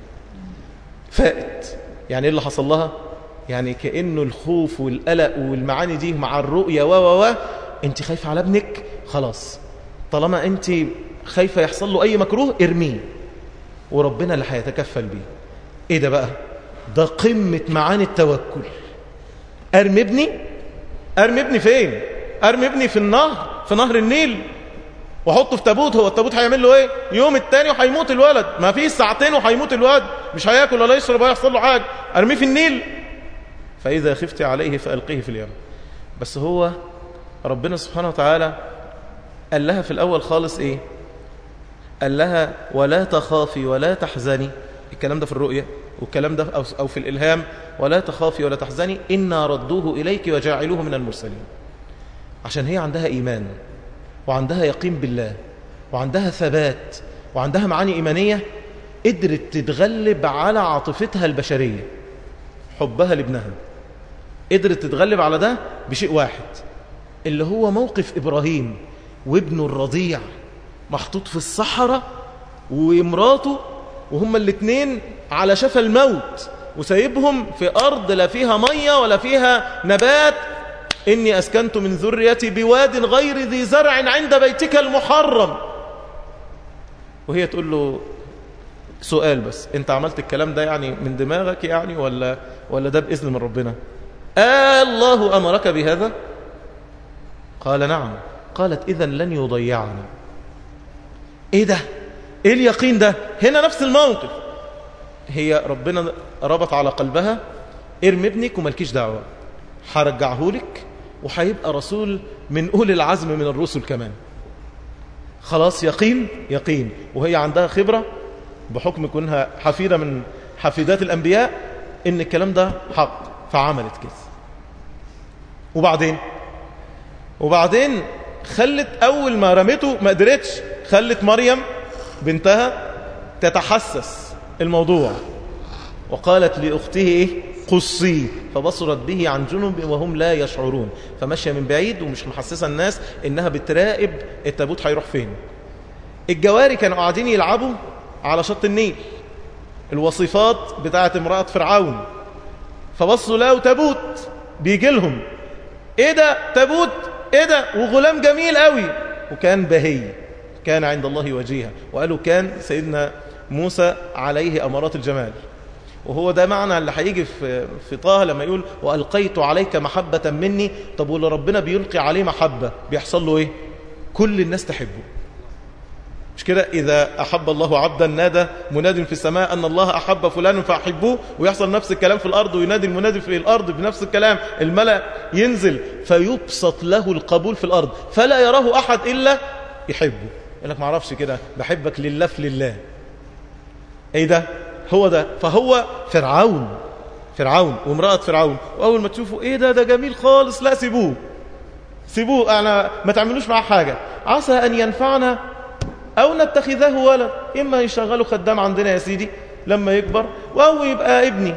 فائت يعني إيه اللي حصل لها يعني كأنه الخوف والقلق والمعاني دي مع الرؤية و و و انت خايفة على ابنك خلاص طالما انت خايفة يحصل له أي مكروه ارميه وربنا اللي هيتكفل بيه ايه ده بقى ده قمة معاني التوكل ارمي ابني ارمي ابني فين ارمي ابني في النهر في نهر النيل واحطه في تابوت هو التابوت هيعمل له ايه يوم التاني وهيموت الولد ما فيش ساعتين وهيموت الولد مش هياكل ولا يشرب ولا يحصل له حاجه ارميه في النيل فاذا خفت عليه فالقيه في اليم بس هو ربنا سبحانه وتعالى قال لها في الاول خالص ايه قال لها ولا تخافي ولا تحزني الكلام ده في الرؤية والكلام ده أو, أو في الإلهام ولا تخافي ولا تحزني إنا ردوه إليك وجاعلوه من المرسلين عشان هي عندها إيمان وعندها يقين بالله وعندها ثبات وعندها معاني إيمانية قدرت تتغلب على عاطفتها البشرية حبها لابنها قدرت تتغلب على ده بشيء واحد اللي هو موقف إبراهيم وابنه الرضيع محطوط في الصحراء ومراته وهما الاثنين على شفا الموت وسايبهم في أرض لا فيها مية ولا فيها نبات إني أسكنت من ذريتي بواد غير ذي زرع عند بيتك المحرم وهي تقول له سؤال بس انت عملت الكلام ده يعني من دماغك يعني ولا ولا ده بإذن من ربنا آه الله أمرك بهذا قال نعم قالت إذا لن يضيعني ايه ده ايه اليقين ده هنا نفس الموقف هي ربنا ربط على قلبها ارمي ابنك وملكيش دعوة هرجعه لك وهيبقى رسول من أولي العزم من الرسل كمان خلاص يقين يقين وهي عندها خبرة بحكم كونها حفيدة من حفيدات الأنبياء إن الكلام ده حق فعملت كده وبعدين وبعدين خلت أول ما رمته ما قدرتش خلت مريم بنتها تتحسس الموضوع وقالت لأخته إيه قصيه فبصرت به عن جنب وهم لا يشعرون فماشية من بعيد ومش محسسة الناس إنها بتراقب التابوت هيروح فين الجواري كانوا قاعدين يلعبوا على شط النيل الوصفات بتاعت امرأة فرعون فبصوا لقوا تابوت بيجي لهم ايه ده تابوت ايه ده وغلام جميل قوي وكان بهي كان عند الله وجيها وقالوا كان سيدنا موسى عليه أمارات الجمال وهو ده معنى اللي هيجي في في طه لما يقول والقيت عليك محبه مني طب واللي ربنا بيلقي عليه محبه بيحصل له ايه كل الناس تحبه مش كده اذا احب الله عبدا نادى مناد في السماء ان الله احب فلانا فاحبوه ويحصل نفس الكلام في الارض وينادي المنادي في الارض بنفس الكلام الملأ ينزل فيبسط له القبول في الارض فلا يراه احد الا يحبه يقول لك ما اعرفش كده بحبك لله في لله ايه ده هو ده فهو فرعون فرعون وامرأة فرعون وأول ما تشوفوا إيه ده ده جميل خالص لا سيبوه سيبوه أنا ما تعملوش معاه حاجة عسى أن ينفعنا أو نتخذه ولد إما يشغله خدام عندنا يا سيدي لما يكبر أو يبقى ابني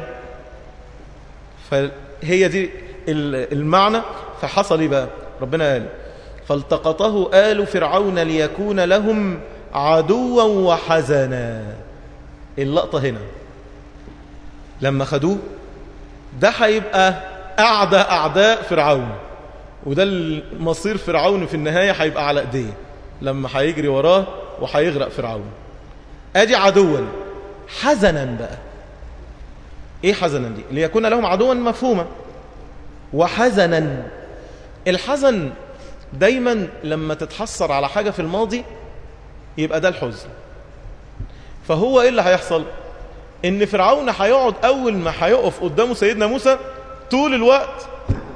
فهي دي المعنى فحصل إيه بقى ربنا قال فالتقطه آل فرعون ليكون لهم عدوا وحزنا اللقطة هنا لما خدوه ده هيبقى أعدى أعداء فرعون وده المصير فرعون في النهاية هيبقى على ايديه لما هيجري وراه وهيغرق فرعون ادي عدوا حزنا بقى ايه حزنا دي ليكون لهم عدوا مفهومة وحزنا الحزن دايما لما تتحسر على حاجة في الماضي يبقى ده الحزن فهو ايه اللي هيحصل ان فرعون هيقعد اول ما هيقف قدامه سيدنا موسى طول الوقت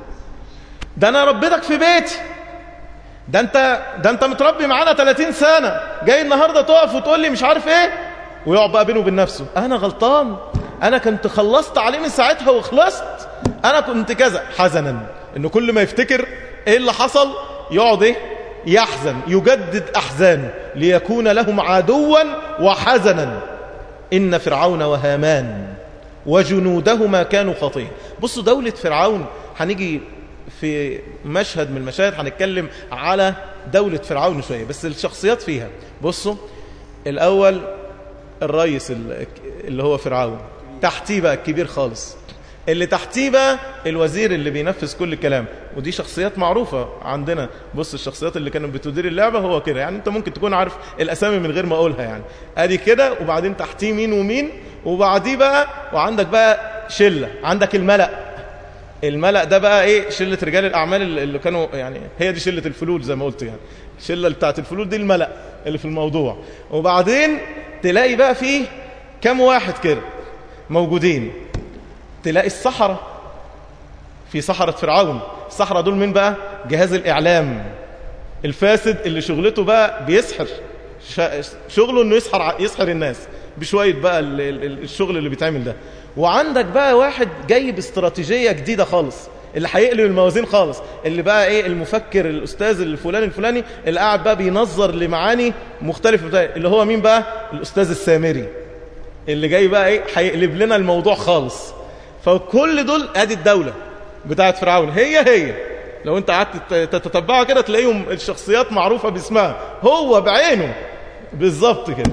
ده انا ربيتك في بيتي ده انت ده انت متربي معانا 30 سنة جاي النهاردة تقف وتقول لي مش عارف ايه ويقعد بقى بينه وبين نفسه انا غلطان انا كنت خلصت عليه من ساعتها وخلصت انا كنت كذا حزنا انه كل ما يفتكر ايه اللي حصل يقعد ايه يحزن يجدد احزانه ليكون لهم عدوا وحزنا ان فرعون وهامان وجنودهما كانوا خاطئين بصوا دولة فرعون هنيجي في مشهد من المشاهد هنتكلم على دولة فرعون شوية بس الشخصيات فيها بصوا الأول الرئيس اللي هو فرعون تحتيه بقى الكبير خالص اللي تحتيه بقى الوزير اللي بينفذ كل الكلام ودي شخصيات معروفة عندنا بص الشخصيات اللي كانت بتدير اللعبة هو كده يعني انت ممكن تكون عارف الأسامي من غير ما أقولها يعني ادي كده وبعدين تحتيه مين ومين وبعديه بقى وعندك بقى شلة عندك الملأ الملأ ده بقى ايه شلة رجال الأعمال اللي كانوا يعني هي دي شلة الفلول زي ما قلت يعني الشلة بتاعت الفلول دي الملأ اللي في الموضوع وبعدين تلاقي بقى فيه كم واحد كده موجودين تلاقي الصحراء في صحراء فرعون الصحراء دول مين بقى جهاز الإعلام الفاسد اللي شغلته بقى بيسحر شغله انه يسحر يسحر الناس بشوية بقى الشغل اللي بيتعمل ده وعندك بقى واحد جاي باستراتيجية جديدة خالص اللي هيقلب الموازين خالص اللي بقى ايه المفكر الاستاذ الفلاني الفلاني اللي قاعد بقى بينظر لمعاني مختلفة بتاعي اللي هو مين بقى الاستاذ السامري اللي جاي بقى ايه هيقلب لنا الموضوع خالص فكل دول ادي الدولة بتاعت فرعون هي هي لو انت قعدت تتتبعها كده تلاقيهم الشخصيات معروفة باسمها هو بعينه بالظبط كده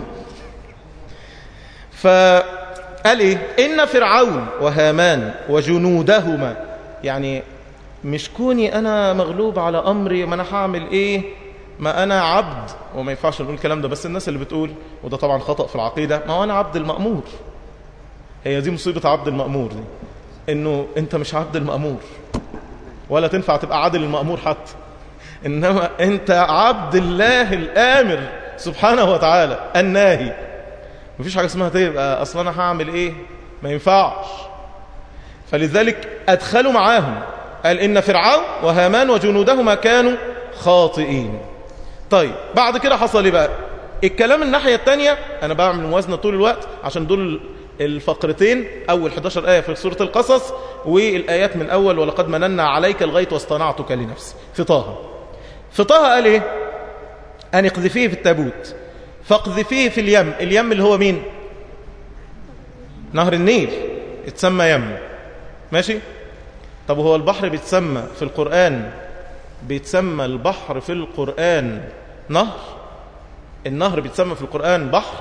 فقال ايه ان فرعون وهامان وجنودهما يعني مش كوني انا مغلوب على امري ما انا هعمل ايه ما انا عبد وما ينفعش نقول الكلام ده بس الناس اللي بتقول وده طبعا خطأ في العقيدة ما هو انا عبد المأمور هي دي مصيبة عبد المأمور دي انه انت مش عبد المأمور ولا تنفع تبقى عادل المأمور حتى انما انت عبد الله الامر سبحانه وتعالى الناهي مفيش حاجة اسمها تبقى اصلا انا هعمل ايه ما ينفعش فلذلك ادخلوا معاهم قال ان فرعون وهامان وجنودهما كانوا خاطئين طيب بعد كده حصل ايه بقى الكلام الناحية التانية انا بعمل موازنة طول الوقت عشان دول الفقرتين أول 11 آية في سورة القصص والآيات من أول ولقد مننا عليك الغيت واصطنعتك لنفسي في طه في طه قال إيه أن اقذفيه في التابوت فاقذفيه في اليم اليم اللي هو مين نهر النيل اتسمى يم ماشي طب هو البحر بيتسمى في القرآن بيتسمى البحر في القرآن نهر النهر بيتسمى في القرآن بحر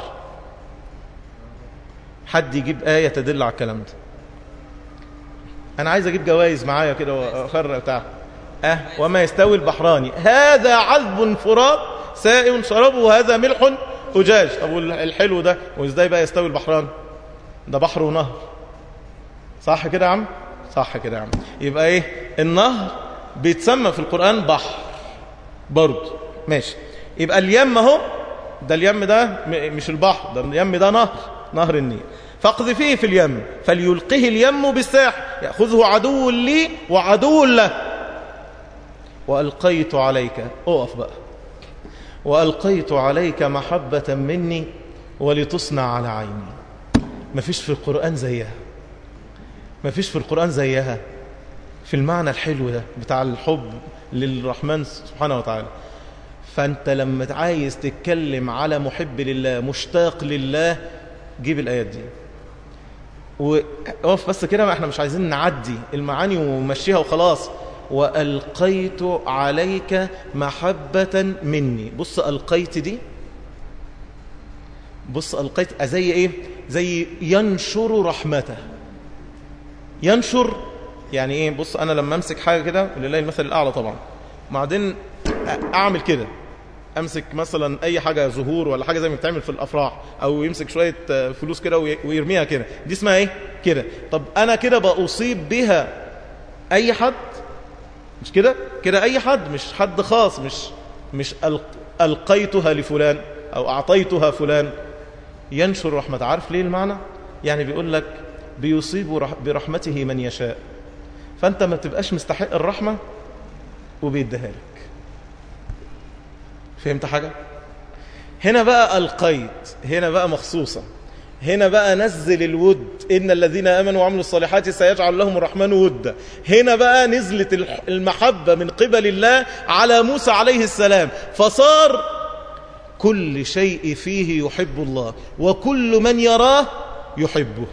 حد يجيب آية تدل على الكلام ده أنا عايز أجيب جوائز معايا كده وأخرق بتاع أه وما يستوي البحراني هذا عذب فرات سائل شرابه وهذا ملح أجاج طب الحلو ده وإزاي بقى يستوي البحران ده بحر ونهر صح كده يا عم صح كده يا عم يبقى إيه النهر بيتسمى في القرآن بحر برضه ماشي يبقى اليم اهو ده اليم ده مش البحر ده اليم ده نهر نهر النيل فاقذفيه في اليم فليلقه اليم بالساحل يأخذه عدو لي وعدو له وألقيت عليك اقف بقى وألقيت عليك محبة مني ولتصنع على عيني مفيش في القرآن زيها مفيش في القرآن زيها في المعنى الحلو ده بتاع الحب للرحمن سبحانه وتعالى فأنت لما عايز تتكلم على محب لله مشتاق لله جيب الآيات دي وقف بس كده ما احنا مش عايزين نعدي المعاني ومشيها وخلاص وألقيت عليك محبة مني بص ألقيت دي بص ألقيت زي إيه زي ينشر رحمته ينشر يعني إيه بص أنا لما أمسك حاجة كده ولله المثل الأعلى طبعا بعدين أعمل كده امسك مثلا اي حاجه زهور ولا حاجه زي ما بتعمل في الافراح او يمسك شويه فلوس كده ويرميها كده دي اسمها ايه كده طب انا كده باصيب بها اي حد مش كده كده اي حد مش حد خاص مش مش القيتها لفلان او اعطيتها فلان ينشر رحمة عارف ليه المعنى يعني بيقول لك بيصيب برحمته من يشاء فانت ما تبقاش مستحق الرحمة وبيديها لك فهمت حاجة هنا بقى القيت هنا بقى مخصوصة هنا بقى نزل الود إن الذين آمنوا وعملوا الصالحات سيجعل لهم الرحمن ودا هنا بقى نزلت المحبة من قبل الله على موسى عليه السلام فصار كل شيء فيه يحب الله وكل من يراه يحبه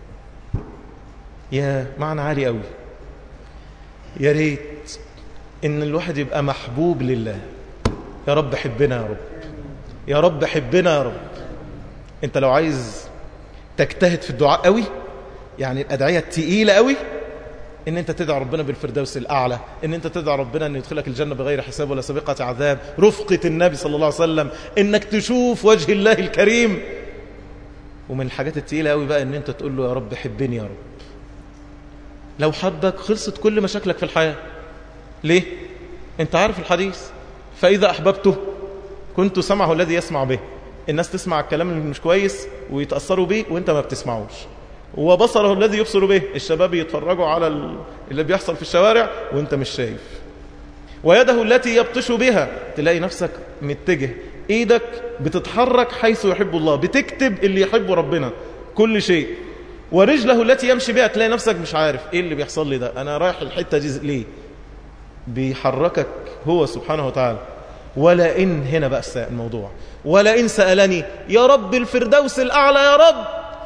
يا معنى عالي قوي يا ريت ان الواحد يبقى محبوب لله يا رب حبنا يا رب يا رب حبنا يا رب انت لو عايز تجتهد في الدعاء قوي يعني الادعيه التقيله قوي ان انت تدعى ربنا بالفردوس الاعلى ان انت تدعى ربنا ان يدخلك الجنه بغير حساب ولا سابقه عذاب رفقه النبي صلى الله عليه وسلم انك تشوف وجه الله الكريم ومن الحاجات التقيله قوي بقى ان انت تقول له يا رب حبني يا رب لو حبك خلصت كل مشاكلك في الحياه ليه انت عارف الحديث فاذا احببته كنت سمعه الذي يسمع به الناس تسمع الكلام اللي مش كويس ويتاثروا بيه وانت ما بتسمعوش وبصره الذي يبصر به الشباب يتفرجوا على اللي بيحصل في الشوارع وانت مش شايف ويده التي يبطش بها تلاقي نفسك متجه ايدك بتتحرك حيث يحب الله بتكتب اللي يحبه ربنا كل شيء ورجله التي يمشي بها تلاقي نفسك مش عارف ايه اللي بيحصل لي ده انا رايح الحتة دي ليه بيحركك هو سبحانه وتعالى ولا إن هنا بقى الموضوع ولا إن سألني يا رب الفردوس الأعلى يا رب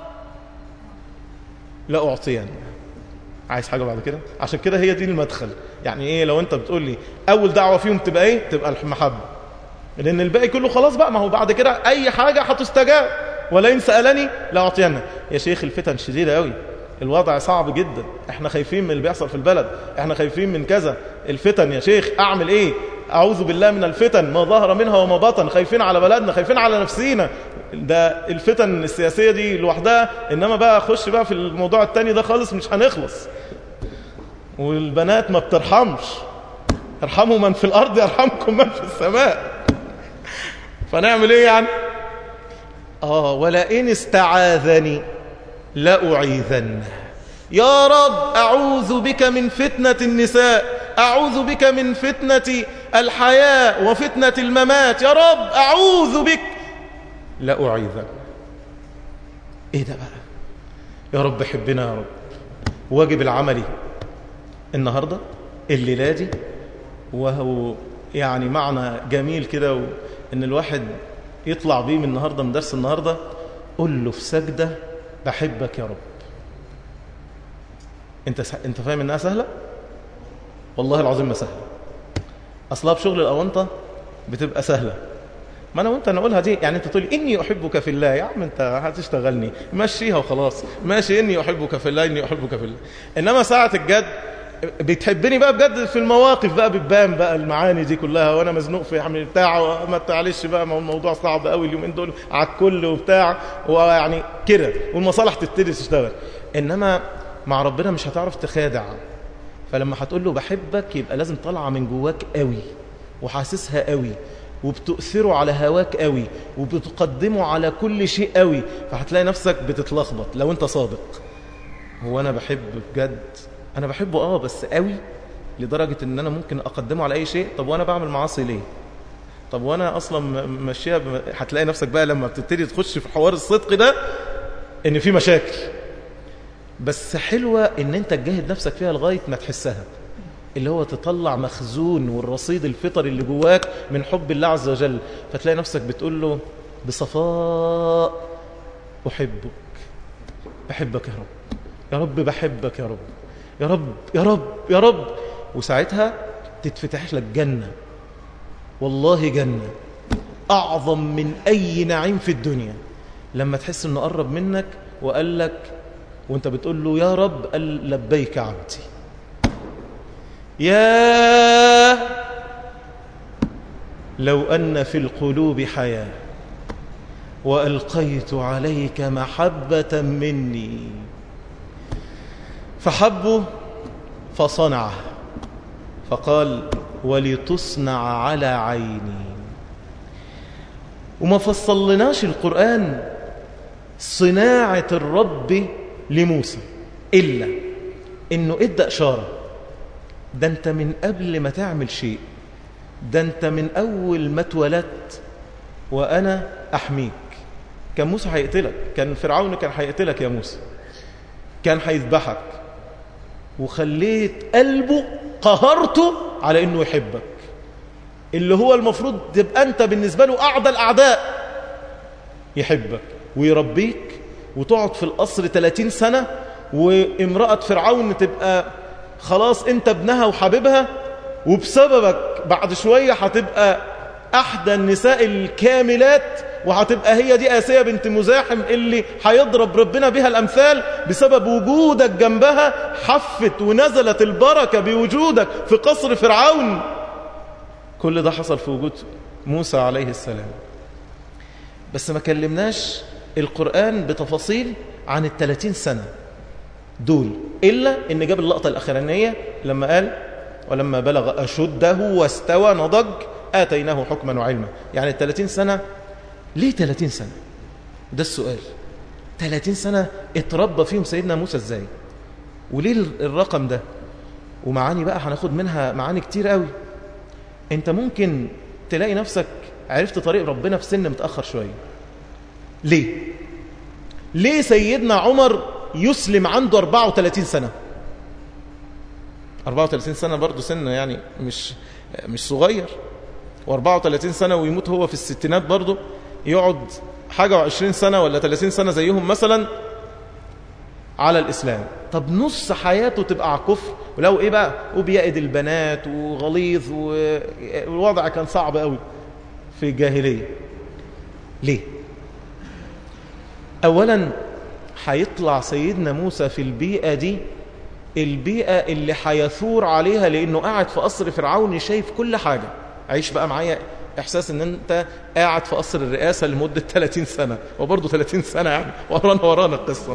لا أعطيني عايز حاجة بعد كده عشان كده هي دي المدخل يعني إيه لو أنت بتقول لي أول دعوة فيهم تبقى إيه تبقى المحبة لأن الباقي كله خلاص بقى ما هو بعد كده أي حاجة هتستجاب ولا إن سألني لا أعطينا يا شيخ الفتن شديدة قوي الوضع صعب جدا احنا خايفين من اللي بيحصل في البلد احنا خايفين من كذا الفتن يا شيخ اعمل ايه اعوذ بالله من الفتن ما ظهر منها وما بطن خايفين على بلدنا خايفين على نفسينا ده الفتن السياسية دي لوحدها انما بقى اخش بقى في الموضوع التاني ده خالص مش هنخلص والبنات ما بترحمش ارحموا من في الارض يرحمكم من في السماء فنعمل ايه يعني اه ولئن استعاذني لأعيذنه يا رب أعوذ بك من فتنة النساء أعوذ بك من فتنة الحياة وفتنة الممات يا رب أعوذ بك لأعيذن إيه ده بقى يا رب حبنا يا رب واجب العملي النهاردة الليلة دي وهو يعني معنى جميل كده ان الواحد يطلع بيه من النهاردة من درس النهاردة قل له في سجدة بحبك يا رب انت س... انت فاهم انها سهله والله العظيم ما سهله اصلها بشغل الاونطه بتبقى سهله ما انا وانت نقولها دي يعني انت تقول اني احبك في الله يا عم انت هتشتغلني مشيها وخلاص ماشي اني احبك في الله اني احبك في الله انما ساعه الجد بتحبني بقى بجد في المواقف بقى بتبان بقى المعاني دي كلها وانا مزنوق في حمل بتاع ما تعلش بقى ما هو الموضوع صعب قوي اليومين دول على الكل وبتاع ويعني كده والمصالح تبتدي تشتغل انما مع ربنا مش هتعرف تخادع فلما هتقول له بحبك يبقى لازم طالعه من جواك قوي وحاسسها قوي وبتؤثره على هواك قوي وبتقدمه على كل شيء قوي فهتلاقي نفسك بتتلخبط لو انت صادق هو انا بحب بجد انا بحبه اه بس قوي لدرجة ان انا ممكن اقدمه على اي شيء طب وانا بعمل معاصي ليه طب وانا اصلا ماشيها ب... هتلاقي نفسك بقى لما بتبتدي تخش في حوار الصدق ده ان في مشاكل بس حلوة ان انت تجاهد نفسك فيها لغاية ما تحسها اللي هو تطلع مخزون والرصيد الفطري اللي جواك من حب الله عز وجل فتلاقي نفسك بتقول له بصفاء أحبك بحبك يا رب يا رب بحبك يا رب يا رب يا رب يا رب وساعتها تتفتح لك جنة والله جنة أعظم من أي نعيم في الدنيا لما تحس أنه قرب منك وقال لك وانت بتقول له يا رب قال لبيك عبدي يا لو أن في القلوب حياة وألقيت عليك محبة مني فحبه فصنعه فقال ولتصنع على عيني وما فصلناش القرآن صناعة الرب لموسى إلا إنه إدى إشارة ده أنت من قبل ما تعمل شيء ده أنت من أول ما اتولدت وأنا أحميك كان موسى هيقتلك كان فرعون كان هيقتلك يا موسى كان هيذبحك وخليت قلبه قهرته على انه يحبك اللي هو المفروض تبقى انت بالنسبة له اعدى الاعداء يحبك ويربيك وتقعد في القصر 30 سنة وامرأة فرعون تبقى خلاص انت ابنها وحبيبها وبسببك بعد شوية هتبقى احدى النساء الكاملات وهتبقى هي دي آسية بنت مزاحم اللي هيضرب ربنا بها الأمثال بسبب وجودك جنبها حفت ونزلت البركة بوجودك في قصر فرعون كل ده حصل في وجود موسى عليه السلام بس ما كلمناش القرآن بتفاصيل عن الثلاثين سنة دول إلا إن جاب اللقطة الأخرانية لما قال ولما بلغ أشده واستوى نضج آتيناه حكما وعلما يعني الثلاثين سنة ليه 30 سنة ده السؤال 30 سنة اتربى فيهم سيدنا موسى ازاي وليه الرقم ده ومعاني بقى هناخد منها معاني كتير قوي انت ممكن تلاقي نفسك عرفت طريق ربنا في سن متأخر شوية ليه ليه سيدنا عمر يسلم عنده 34 سنة 34 سنة برضو سن يعني مش مش صغير و34 سنة ويموت هو في الستينات برضو يقعد حاجة وعشرين سنة ولا 30 سنة زيهم مثلا على الإسلام طب نص حياته تبقى على كفر ولو إيه بقى وبيأد البنات وغليظ والوضع كان صعب قوي في الجاهلية ليه أولا هيطلع سيدنا موسى في البيئة دي البيئة اللي هيثور عليها لأنه قاعد في قصر فرعون شايف كل حاجة عيش بقى معايا احساس ان انت قاعد في قصر الرئاسة لمدة 30 سنة وبرضه 30 سنة يعني ورانا ورانا القصة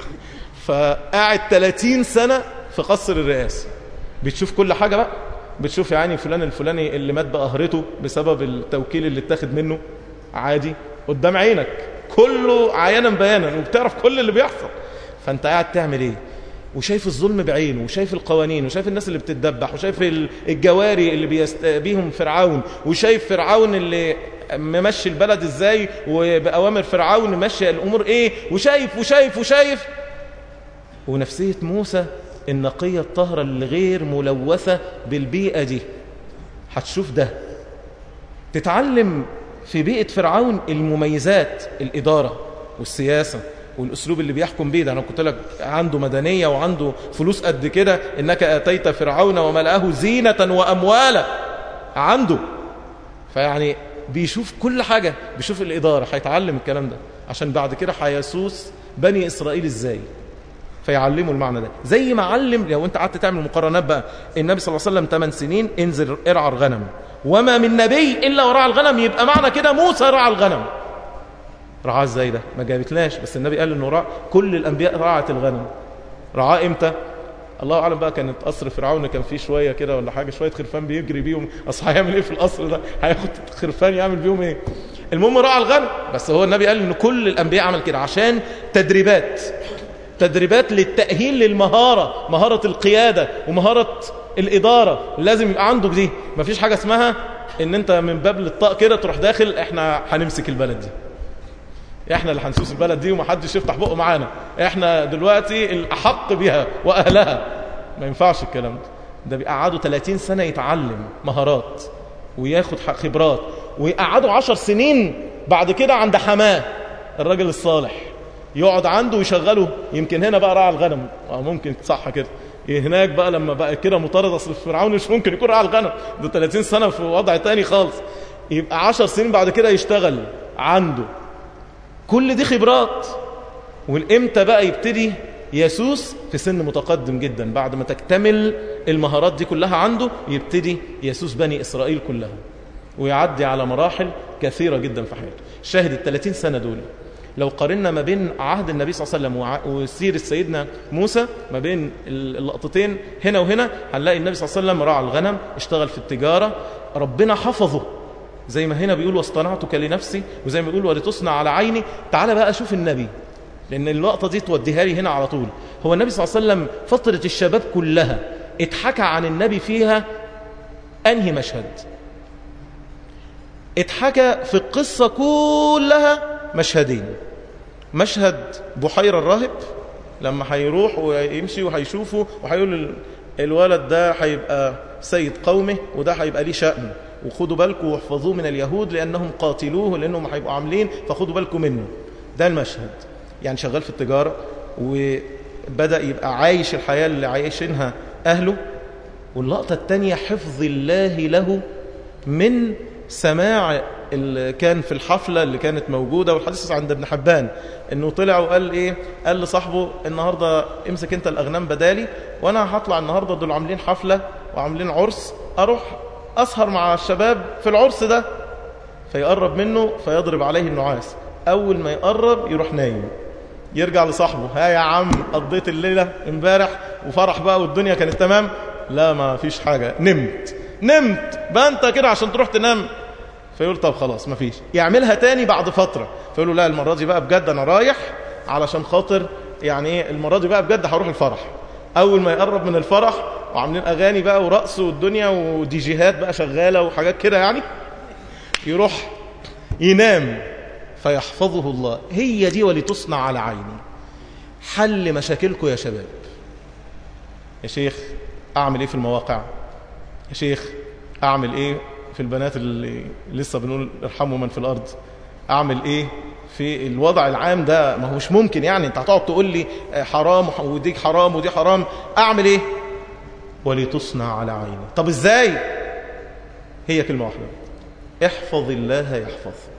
فقاعد 30 سنة في قصر الرئاسة بتشوف كل حاجة بقى بتشوف يعني فلان الفلاني اللي مات بقهرته بسبب التوكيل اللي اتاخد منه عادي قدام عينك كله عيانا بيانا وبتعرف كل اللي بيحصل فانت قاعد تعمل ايه وشايف الظلم بعينه وشايف القوانين وشايف الناس اللي بتتدبح وشايف الجواري اللي بيست... بيهم فرعون وشايف فرعون اللي ممشي البلد ازاي وبأوامر فرعون ممشي الأمور ايه وشايف وشايف وشايف ونفسية موسى النقية الطهرة اللي غير ملوثة بالبيئة دي هتشوف ده تتعلم في بيئة فرعون المميزات الإدارة والسياسة والاسلوب اللي بيحكم بيه ده انا قلت لك عنده مدنيه وعنده فلوس قد كده انك اتيت فرعون وملأه زينه واموالا عنده فيعني بيشوف كل حاجه بيشوف الاداره هيتعلم الكلام ده عشان بعد كده هيسوس بني اسرائيل ازاي فيعلموا المعنى ده زي ما علم لو انت قعدت تعمل مقارنات بقى النبي صلى الله عليه وسلم 8 سنين انزل ارعى الغنم وما من نبي الا ورعى الغنم يبقى معنى كده موسى رعى الغنم رعاه ازاي ده ما جابتلاش بس النبي قال انه رعى كل الانبياء رعت الغنم رعاه امتى الله اعلم بقى كانت قصر فرعون كان فيه شويه كده ولا حاجه شويه خرفان بيجري بيهم اصل هيعمل ايه في القصر ده هياخد خرفان يعمل بيهم ايه المهم رعى الغنم بس هو النبي قال ان كل الانبياء عمل كده عشان تدريبات تدريبات للتأهيل للمهارة مهارة القيادة ومهارة الإدارة لازم يبقى عنده دي مفيش حاجة اسمها ان انت من باب للطاق كده تروح داخل احنا هنمسك البلد دي احنا اللي هنسوس البلد دي ومحدش يفتح بقه معانا احنا دلوقتي الاحق بها واهلها ما ينفعش الكلام ده ده بيقعدوا 30 سنة يتعلم مهارات وياخد خبرات ويقعدوا 10 سنين بعد كده عند حماه الراجل الصالح يقعد عنده ويشغله يمكن هنا بقى راعي الغنم أو ممكن صح كده هناك بقى لما بقى كده مطارد اصل فرعون مش ممكن يكون راعي الغنم ده 30 سنة في وضع تاني خالص يبقى 10 سنين بعد كده يشتغل عنده كل دي خبرات والامتى بقى يبتدي يسوس في سن متقدم جدا بعد ما تكتمل المهارات دي كلها عنده يبتدي يسوس بني إسرائيل كلها ويعدي على مراحل كثيرة جدا في حياته شاهد ال 30 سنة دول لو قارنا ما بين عهد النبي صلى الله عليه وسلم وسيرة سيدنا موسى ما بين اللقطتين هنا وهنا هنلاقي النبي صلى الله عليه وسلم راعى الغنم اشتغل في التجارة ربنا حفظه زي ما هنا بيقول واصطنعتك لنفسي وزي ما بيقول ولتصنع على عيني تعال بقى شوف النبي لأن اللقطة دي توديها لي هنا على طول هو النبي صلى الله عليه وسلم فترة الشباب كلها اتحكى عن النبي فيها أنهي مشهد اتحكى في القصة كلها مشهدين مشهد بحيرة الراهب لما هيروح ويمشي وهيشوفه وهيقول الولد ده هيبقى سيد قومه وده هيبقى ليه شأن وخدوا بالكم واحفظوه من اليهود لأنهم قاتلوه لأنهم هيبقوا عاملين فخدوا بالكم منه ده المشهد يعني شغال في التجارة وبدأ يبقى عايش الحياة اللي عايشينها أهله واللقطة الثانية حفظ الله له من سماع اللي كان في الحفلة اللي كانت موجودة والحديث عند ابن حبان انه طلع وقال ايه قال لصاحبه النهاردة امسك انت الاغنام بدالي وانا هطلع النهاردة دول عاملين حفلة وعاملين عرس اروح اسهر مع الشباب في العرس ده فيقرب منه فيضرب عليه النعاس اول ما يقرب يروح نايم يرجع لصاحبه ها يا عم قضيت الليلة امبارح وفرح بقى والدنيا كانت تمام لا ما فيش حاجة نمت نمت بقى انت كده عشان تروح تنام فيقول طب خلاص ما فيش يعملها تاني بعد فترة فيقول له لا المرة دي بقى بجد انا رايح علشان خاطر يعني ايه المرة دي بقى بجد هروح الفرح اول ما يقرب من الفرح وعاملين اغاني بقى ورقص والدنيا ودي جيهات بقى شغالة وحاجات كده يعني يروح ينام فيحفظه الله هي دي ولتصنع على عيني حل مشاكلكم يا شباب يا شيخ أعمل إيه في المواقع يا شيخ أعمل إيه في البنات اللي لسه بنقول ارحموا من في الأرض أعمل إيه في الوضع العام ده ما هو مش ممكن يعني انت هتقعد تقول لي حرام ودي حرام ودي حرام أعمل إيه ولتصنع على عيني طب إزاي هي كلمة واحدة احفظ الله يحفظك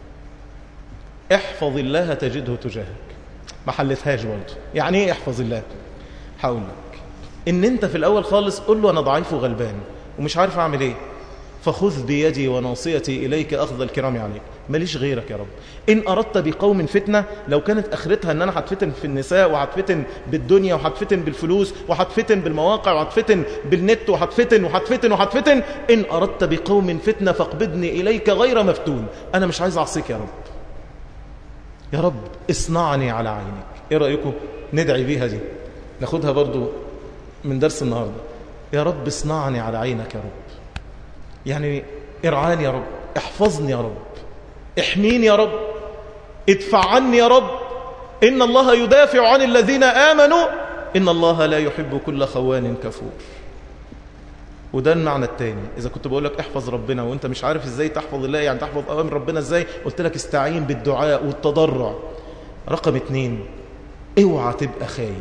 احفظ الله تجده تجاهك ما حلتهاش برضه يعني ايه احفظ الله هقول لك ان انت في الاول خالص قول له انا ضعيف وغلبان ومش عارف اعمل ايه فخذ بيدي وناصيتي اليك اخذ الكرام عليك ماليش غيرك يا رب ان اردت بقوم فتنه لو كانت اخرتها ان انا هتفتن في النساء وهتفتن بالدنيا وهتفتن بالفلوس وهتفتن بالمواقع وهتفتن بالنت وهتفتن وهتفتن وهتفتن ان اردت بقوم فتنه فاقبضني اليك غير مفتون انا مش عايز اعصيك يا رب يا رب اصنعني على عينك ايه رأيكم ندعي بيها دي ناخدها برضو من درس النهاردة يا رب اصنعني على عينك يا رب يعني ارعاني يا رب احفظني يا رب احميني يا رب ادفع عني يا رب إن الله يدافع عن الذين آمنوا إن الله لا يحب كل خوان كفور وده المعنى التاني إذا كنت بقول لك احفظ ربنا وانت مش عارف ازاي تحفظ الله يعني تحفظ أوامر ربنا ازاي قلت لك استعين بالدعاء والتضرع رقم اتنين اوعى تبقى خاين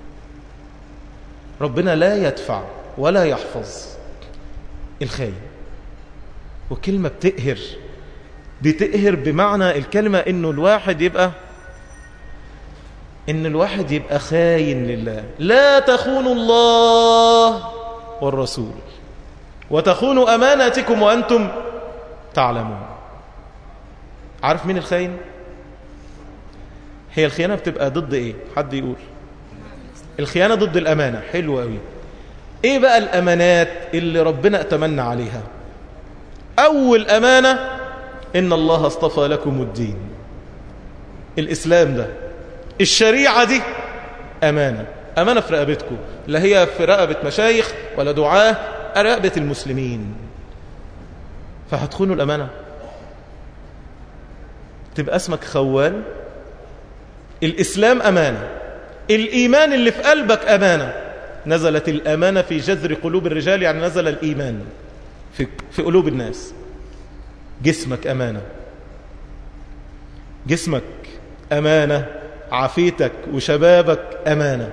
ربنا لا يدفع ولا يحفظ الخاين وكلمة بتقهر بتقهر بمعنى الكلمة انه الواحد يبقى ان الواحد يبقى خاين لله لا تخونوا الله والرسول وتخونوا أماناتكم وأنتم تعلمون عارف مين الخاين هي الخيانة بتبقى ضد ايه حد يقول الخيانة ضد الأمانة حلو قوي ايه بقى الأمانات اللي ربنا اتمنى عليها أول أمانة إن الله اصطفى لكم الدين الإسلام ده الشريعة دي أمانة أمانة في رقبتكم لا هي في رقبة مشايخ ولا دعاة رقبة المسلمين فهتخونوا الأمانة تبقى اسمك خوان الإسلام أمانة الإيمان اللي في قلبك أمانة نزلت الأمانة في جذر قلوب الرجال يعني نزل الإيمان في, في قلوب الناس جسمك أمانة جسمك أمانة عافيتك وشبابك أمانة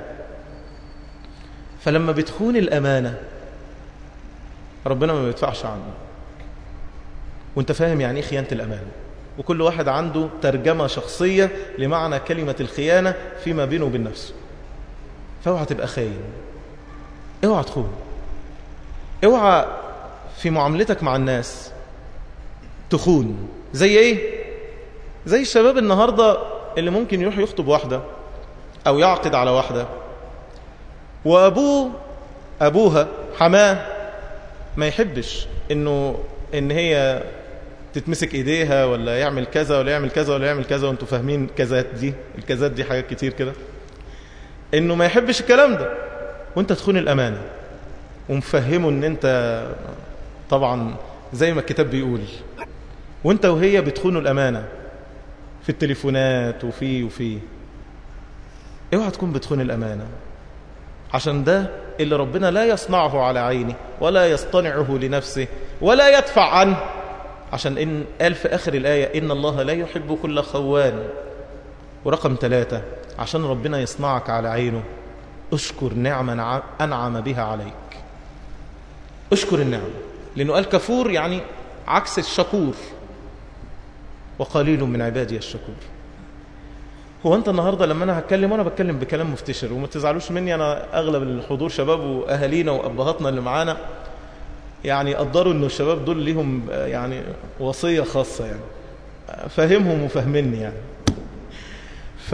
فلما بتخون الأمانة ربنا ما بيدفعش عنه وانت فاهم يعني ايه خيانة الأمانة وكل واحد عنده ترجمة شخصية لمعنى كلمة الخيانة فيما بينه وبين نفسه فاوعى تبقى خاين اوعى تخون اوعى في معاملتك مع الناس تخون زي ايه زي الشباب النهاردة اللي ممكن يروح يخطب واحدة او يعقد على واحدة وابوه ابوها حماه ما يحبش انه ان هي تتمسك ايديها ولا يعمل كذا ولا يعمل كذا ولا يعمل كذا وانتوا فاهمين كذات دي الكذات دي حاجات كتير كده انه ما يحبش الكلام ده وانت تخون الامانه ومفهمه ان انت طبعا زي ما الكتاب بيقول وانت وهي بتخونوا الامانه في التليفونات وفي وفي اوعى تكون بتخون الامانه عشان ده اللي ربنا لا يصنعه على عينه ولا يصطنعه لنفسه ولا يدفع عنه عشان إن قال في آخر الآية إن الله لا يحب كل خوان ورقم ثلاثة عشان ربنا يصنعك على عينه اشكر نعمة أنعم بها عليك اشكر النعمة لأنه قال كفور يعني عكس الشكور وقليل من عبادي الشكور هو انت النهاردة لما انا هتكلم وانا بتكلم بكلام مفتشر وما تزعلوش مني انا اغلب الحضور شباب واهالينا وابهاتنا اللي معانا يعني قدروا ان الشباب دول ليهم يعني وصية خاصة يعني فاهمهم وفاهمني يعني ف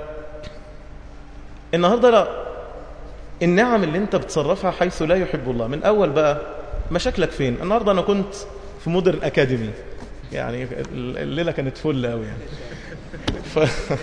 النهاردة لا النعم اللي انت بتصرفها حيث لا يحب الله من اول بقى مشاكلك فين النهاردة انا كنت في مودرن اكاديمي يعني الليلة كانت فل قوي يعني ف...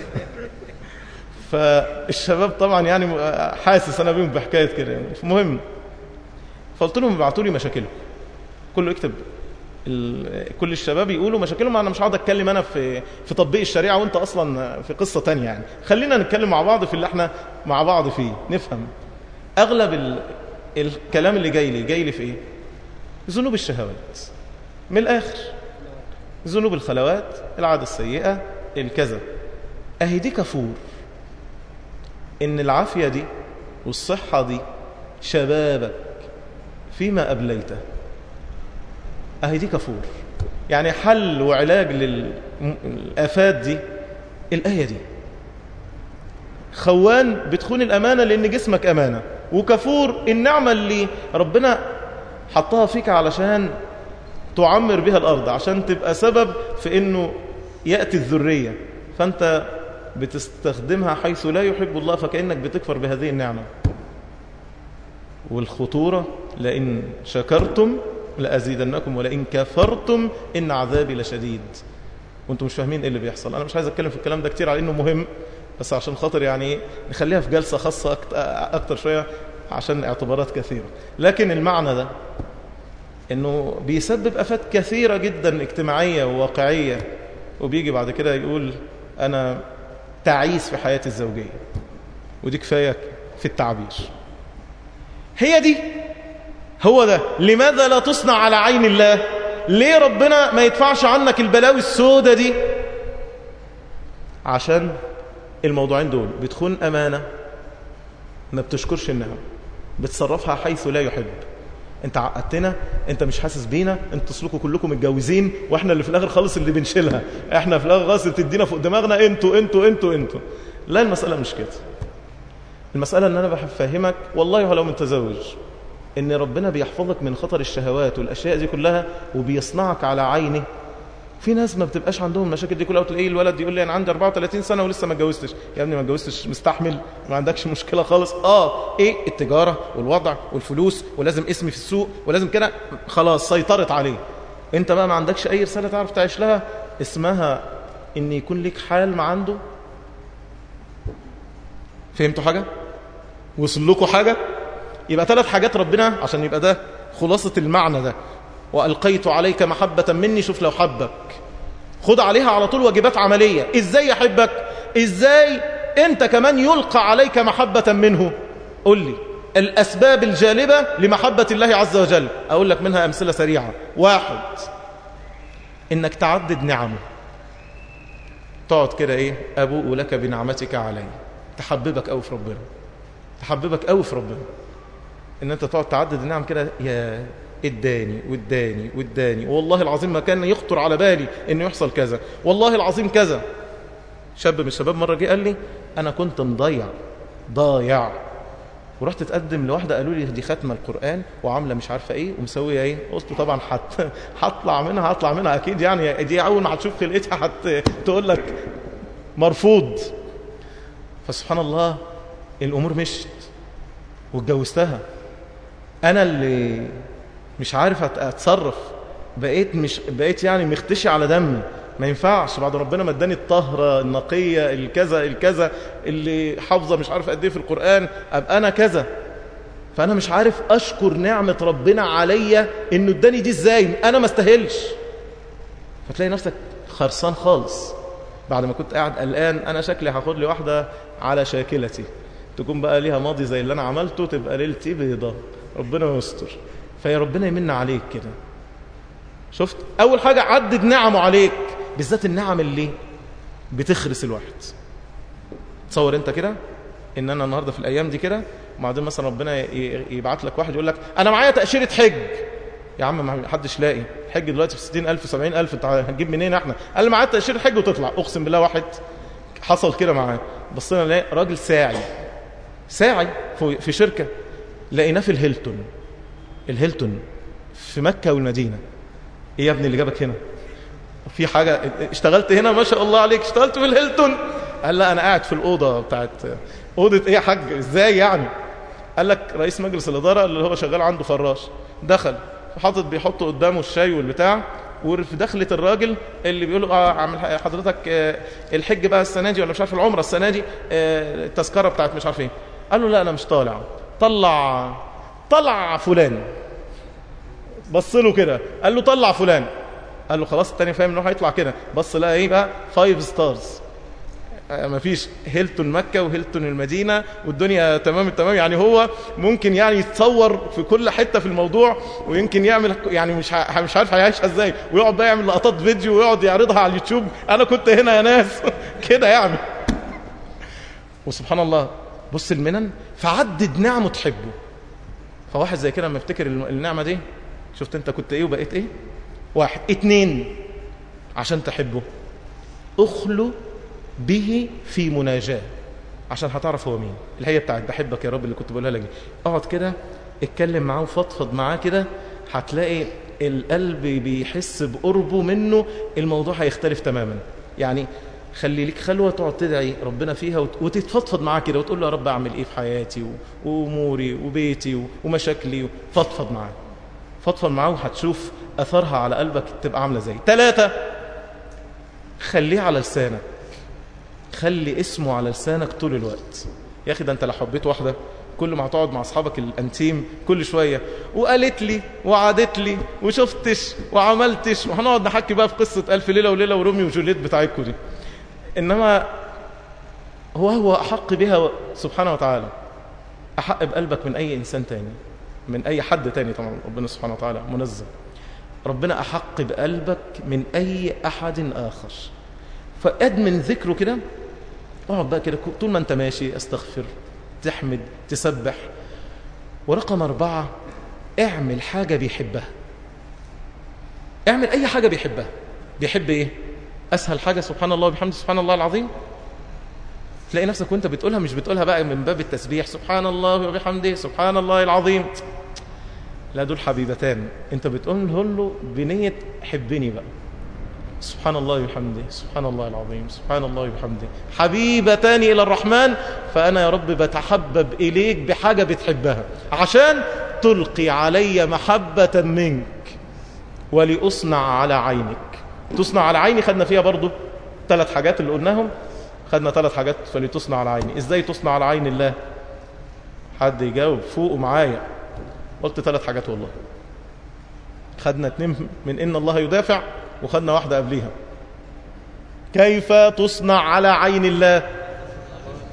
فالشباب طبعا يعني حاسس انا بيهم بحكايه كده يعني المهم فقلت لهم ابعتوا لي مشاكلهم كله يكتب ال... كل الشباب يقولوا مشاكلهم انا مش هقعد اتكلم انا في في تطبيق الشريعه وانت اصلا في قصه تانية يعني خلينا نتكلم مع بعض في اللي احنا مع بعض فيه نفهم اغلب ال... الكلام اللي جاي لي جاي لي في ايه ذنوب الشهوات من الاخر ذنوب الخلوات العاده السيئه الكذا اهي دي كفور ان العافيه دي والصحه دي شبابك فيما أبليته أهي دي كفور يعني حل وعلاج للآفات دي الآية دي خوان بتخون الأمانة لأن جسمك أمانة وكفور النعمة اللي ربنا حطها فيك علشان تعمر بها الأرض عشان تبقى سبب في أنه يأتي الذرية فأنت بتستخدمها حيث لا يحب الله فكأنك بتكفر بهذه النعمة والخطورة لئن شكرتم لأزيدنكم ولئن كفرتم إن عذابي لشديد وانتم مش فاهمين ايه اللي بيحصل انا مش عايز اتكلم في الكلام ده كتير على انه مهم بس عشان خاطر يعني نخليها في جلسة خاصة اكتر شوية عشان اعتبارات كثيرة لكن المعنى ده انه بيسبب افات كثيرة جدا اجتماعية وواقعية وبيجي بعد كده يقول انا تعيس في حياتي الزوجية ودي كفاية في التعبير هي دي هو ده لماذا لا تصنع على عين الله ليه ربنا ما يدفعش عنك البلاوي السودة دي عشان الموضوعين دول بتخون أمانة ما بتشكرش النعم بتصرفها حيث لا يحب انت عقدتنا انت مش حاسس بينا انتوا تصلكوا كلكم متجوزين واحنا اللي في الاخر خالص اللي بنشيلها احنا في الاخر خالص بتدينا فوق دماغنا انتوا انتوا انتوا انتوا لا المسألة مش كده المسألة ان انا بفهمك والله لو متزوج ان ربنا بيحفظك من خطر الشهوات والاشياء دي كلها وبيصنعك على عينه في ناس ما بتبقاش عندهم المشاكل دي كلها وتلاقيه الولد يقول لي انا عندي 34 سنه ولسه ما اتجوزتش يا ابني ما اتجوزتش مستحمل ما عندكش مشكله خالص اه ايه التجاره والوضع والفلوس ولازم اسمي في السوق ولازم كده خلاص سيطرت عليه انت بقى ما عندكش اي رساله تعرف تعيش لها اسمها ان يكون ليك حال ما عنده فهمتوا حاجه وصل لكم حاجه يبقى ثلاث حاجات ربنا عشان يبقى ده خلاصة المعنى ده وألقيت عليك محبة مني شوف لو حبك خد عليها على طول واجبات عملية إزاي يحبك إزاي انت كمان يلقى عليك محبة منه قل لي الأسباب الجالبة لمحبة الله عز وجل أقول لك منها أمثلة سريعة واحد إنك تعدد نعمه تقعد كده إيه أبوء لك بنعمتك علي تحببك أوي في ربنا تحببك أوي في ربنا إن أنت تقعد تعدد النعم كده يا اداني واداني واداني والله العظيم ما كان يخطر على بالي انه يحصل كذا والله العظيم كذا شاب من الشباب مره جه قال لي انا كنت مضيع ضايع ورحت اتقدم لواحده قالوا لي دي ختمه القران وعامله مش عارفه ايه ومسويه ايه قلت طبعا حت هطلع منها هطلع منها اكيد يعني دي اول ما هتشوف خلقتها هت تقول لك مرفوض فسبحان الله الامور مشت واتجوزتها انا اللي مش عارف اتصرف بقيت مش بقيت يعني مختشي على دمي ما ينفعش بعد ربنا ما اداني الطهره النقيه الكذا الكذا اللي حافظه مش عارف قد ايه في القران ابقى انا كذا فانا مش عارف اشكر نعمه ربنا عليا انه اداني دي ازاي انا ما استاهلش فتلاقي نفسك خرسان خالص بعد ما كنت قاعد قلقان انا شكلي هاخد لي واحده على شاكلتي تكون بقى ليها ماضي زي اللي انا عملته تبقى ليلتي بيضاء ربنا يستر فيا ربنا يمن عليك كده شفت اول حاجه عدد نعمه عليك بالذات النعم اللي بتخرس الواحد تصور انت كده ان انا النهارده في الايام دي كده وبعدين مثلا ربنا يبعت لك واحد يقول لك انا معايا تاشيره حج يا عم ما حدش لاقي حج دلوقتي ب 60000 70000 انت هتجيب منين احنا قال لي معايا تاشيره حج وتطلع اقسم بالله واحد حصل كده معاه بصينا نلاقي راجل ساعي ساعي في شركه لقيناه في الهيلتون الهيلتون في مكه والمدينه ايه يا ابني اللي جابك هنا في حاجة اشتغلت هنا ما شاء الله عليك اشتغلت في الهيلتون قال لا انا قاعد في الأوضة بتاعت أوضة ايه يا حاج ازاي يعني قال لك رئيس مجلس الإدارة اللي هو شغال عنده فراش دخل حاطط بيحط قدامه الشاي والبتاع وفي دخلة الراجل اللي بيقول له اه عامل حضرتك اه الحج بقى السنة دي ولا مش عارف العمرة السنة دي اه التذكرة بتاعت مش عارف ايه قال له لا انا مش طالع طلع طلع فلان بص له كده قال له طلع فلان قال له خلاص التاني فاهم انه هيطلع كده بص لقى ايه بقى فايف ستارز مفيش هيلتون مكة وهيلتون المدينة والدنيا تمام التمام يعني هو ممكن يعني يتصور في كل حتة في الموضوع ويمكن يعمل يعني مش مش عارف هيعيشها ازاي ويقعد بقى يعمل لقطات فيديو ويقعد يعرضها على اليوتيوب انا كنت هنا يا ناس كده يعني وسبحان الله بص المنن فعدد نعمه تحبه فواحد زي كده لما يفتكر النعمة دي شفت انت كنت ايه وبقيت ايه واحد اتنين عشان تحبه اخلو به في مناجاة عشان هتعرف هو مين اللي هي بتاعت بحبك يا رب اللي كنت بقولها لك اقعد كده اتكلم معاه وفضفض معاه كده هتلاقي القلب بيحس بقربه منه الموضوع هيختلف تماما يعني خلي لك خلوة تقعد تدعي ربنا فيها وتتفضفض معاه كده وتقول له يا رب اعمل ايه في حياتي واموري وبيتي ومشاكلي فضفض معاه فضفض معاه وهتشوف اثرها على قلبك تبقى عامله ازاي ثلاثة خليه على لسانك خلي اسمه على لسانك طول الوقت يا اخي ده انت لو حبيت واحده كل ما هتقعد مع اصحابك الانتيم كل شويه وقالت لي وعادت لي وشفتش وعملتش وهنقعد نحكي بقى في قصه الف ليله وليله ورومي وجوليت بتاعتكم دي انما هو هو احق بها سبحانه وتعالى احق بقلبك من اي انسان تاني من اي حد تاني طبعا ربنا سبحانه وتعالى منزه ربنا احق بقلبك من اي احد اخر فادمن ذكره كده اقعد بقى كده طول ما انت ماشي استغفر تحمد تسبح ورقم أربعة اعمل حاجة بيحبها اعمل أي حاجة بيحبها بيحب إيه أسهل حاجة سبحان الله وبحمده سبحان الله العظيم تلاقي نفسك وانت بتقولها مش بتقولها بقى من باب التسبيح سبحان الله وبحمده سبحان الله العظيم لا دول حبيبتان انت بتقول له بنية حبني بقى سبحان الله وبحمده سبحان الله العظيم سبحان الله وبحمده حبيبتان إلى الرحمن فأنا يا رب بتحبب إليك بحاجة بتحبها عشان تلقي علي محبة منك ولأصنع على عينك تصنع على عيني خدنا فيها برضو ثلاث حاجات اللي قلناهم خدنا ثلاث حاجات فلتصنع على عيني ازاي تصنع على عين الله حد يجاوب فوقوا معايا قلت ثلاث حاجات والله خدنا اتنين من ان الله يدافع وخدنا واحدة قبليها كيف تصنع على عين الله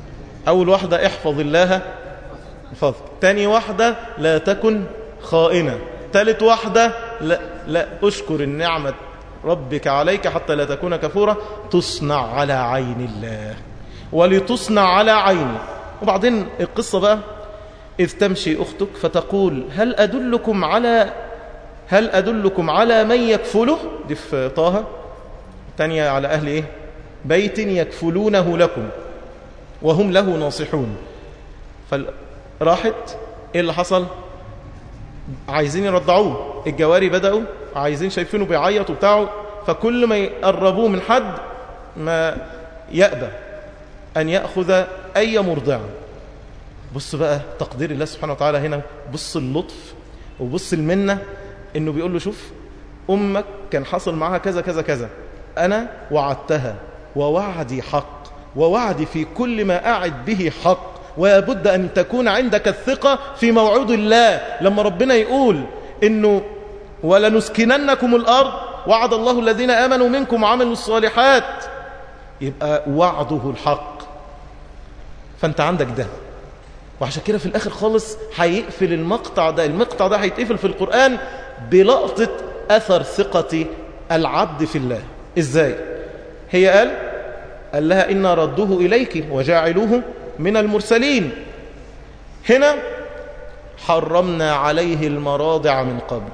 أول واحدة احفظ الله احفظ تاني واحدة لا تكن خائنة ثالث واحدة لا, لا أشكر النعمة ربك عليك حتى لا تكون كفورة تصنع على عين الله ولتصنع على عيني وبعدين القصة بقى إذ تمشي أختك فتقول هل أدلكم على هل أدلكم على من يكفله دي في طه تانية على أهل إيه بيت يكفلونه لكم وهم له ناصحون فراحت إيه اللي حصل عايزين يرضعوه الجواري بدأوا عايزين شايفينه بيعيط وبتاعه فكل ما يقربوه من حد ما يأبى أن يأخذ أي مرضعة بص بقى تقدير الله سبحانه وتعالى هنا بص اللطف وبص المنة إنه بيقول له شوف أمك كان حصل معها كذا كذا كذا أنا وعدتها ووعدي حق ووعدي في كل ما أعد به حق ويبد أن تكون عندك الثقة في موعود الله لما ربنا يقول إنه ولنسكننكم الأرض وعد الله الذين آمنوا منكم وعملوا الصالحات يبقى وعده الحق فأنت عندك ده وعشان كده في الآخر خالص هيقفل المقطع ده المقطع ده هيتقفل في القرآن بلقطة أثر ثقة العبد في الله إزاي هي قال قال لها إنا ردوه إليك وجاعلوه من المرسلين هنا حرمنا عليه المراضع من قبل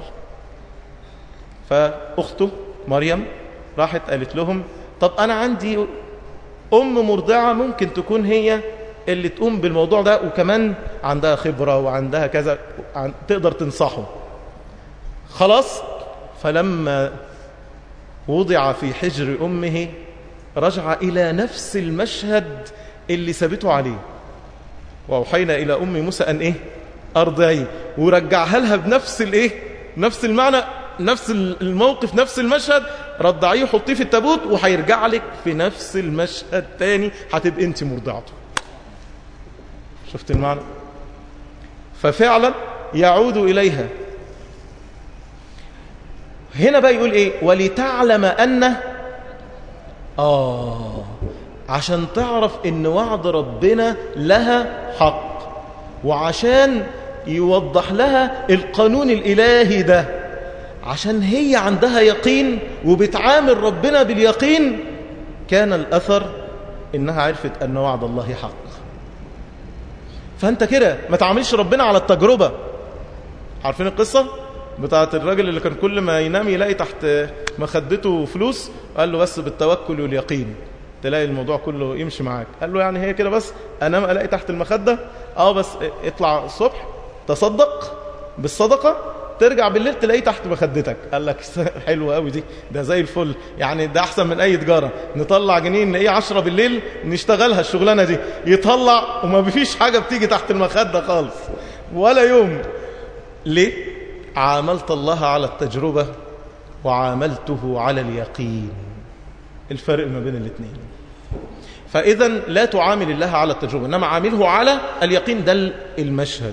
فأخته مريم راحت قالت لهم طب أنا عندي أم مرضعة ممكن تكون هي اللي تقوم بالموضوع ده وكمان عندها خبرة وعندها كذا تقدر تنصحه خلاص فلما وضع في حجر أمه رجع إلى نفس المشهد اللي سابته عليه وأوحينا إلى أم موسى أن إيه أرضعي ورجعها لها بنفس الإيه نفس المعنى نفس الموقف نفس المشهد رضعيه وحطيه في التابوت وهيرجع لك في نفس المشهد تاني هتبقى انت مرضعته شفت المعنى ففعلا يعود إليها هنا بقى يقول ايه ولتعلم أن آه عشان تعرف ان وعد ربنا لها حق وعشان يوضح لها القانون الإلهي ده عشان هي عندها يقين وبتعامل ربنا باليقين كان الأثر إنها عرفت أن وعد الله حق فأنت كده ما تعاملش ربنا على التجربة عارفين القصة بتاعت الراجل اللي كان كل ما ينام يلاقي تحت مخدته فلوس قال له بس بالتوكل واليقين تلاقي الموضوع كله يمشي معاك قال له يعني هي كده بس انام الاقي تحت المخدة اه بس اطلع الصبح تصدق بالصدقة ترجع بالليل تلاقيه تحت مخدتك قال لك حلوة قوي دي ده زي الفل يعني ده احسن من اي تجارة نطلع جنين نلاقيه عشرة بالليل نشتغلها الشغلانة دي يطلع وما بفيش حاجة بتيجي تحت المخدة خالص ولا يوم ليه عاملت الله على التجربة وعاملته على اليقين الفرق ما بين الاثنين فإذا لا تعامل الله على التجربة إنما عامله على اليقين ده المشهد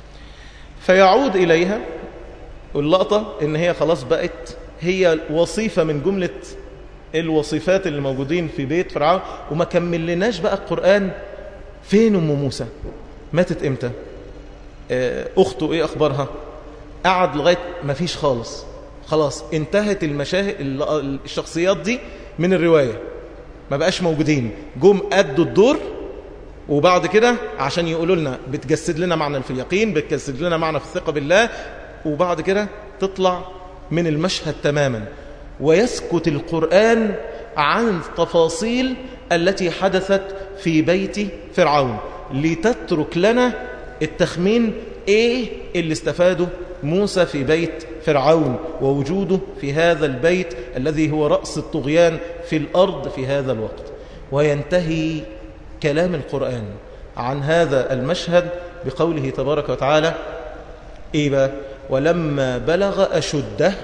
فيعود إليها واللقطة إن هي خلاص بقت هي وصيفة من جملة الوصفات اللي موجودين في بيت فرعون وما كملناش بقى القرآن فين أم موسى ماتت إمتى أخته إيه أخبارها قعد لغاية ما فيش خالص خلاص انتهت المشاهد الشخصيات دي من الرواية ما بقاش موجودين جم أدوا الدور وبعد كده عشان يقولوا لنا بتجسد لنا معنى في اليقين بتجسد لنا معنى في الثقة بالله وبعد كده تطلع من المشهد تماما ويسكت القرآن عن التفاصيل التي حدثت في بيت فرعون لتترك لنا التخمين ايه اللي استفاده موسى في بيت فرعون ووجوده في هذا البيت الذي هو رأس الطغيان في الأرض في هذا الوقت وينتهي كلام القرآن عن هذا المشهد بقوله تبارك وتعالى إيه بقى ولما بلغ أشده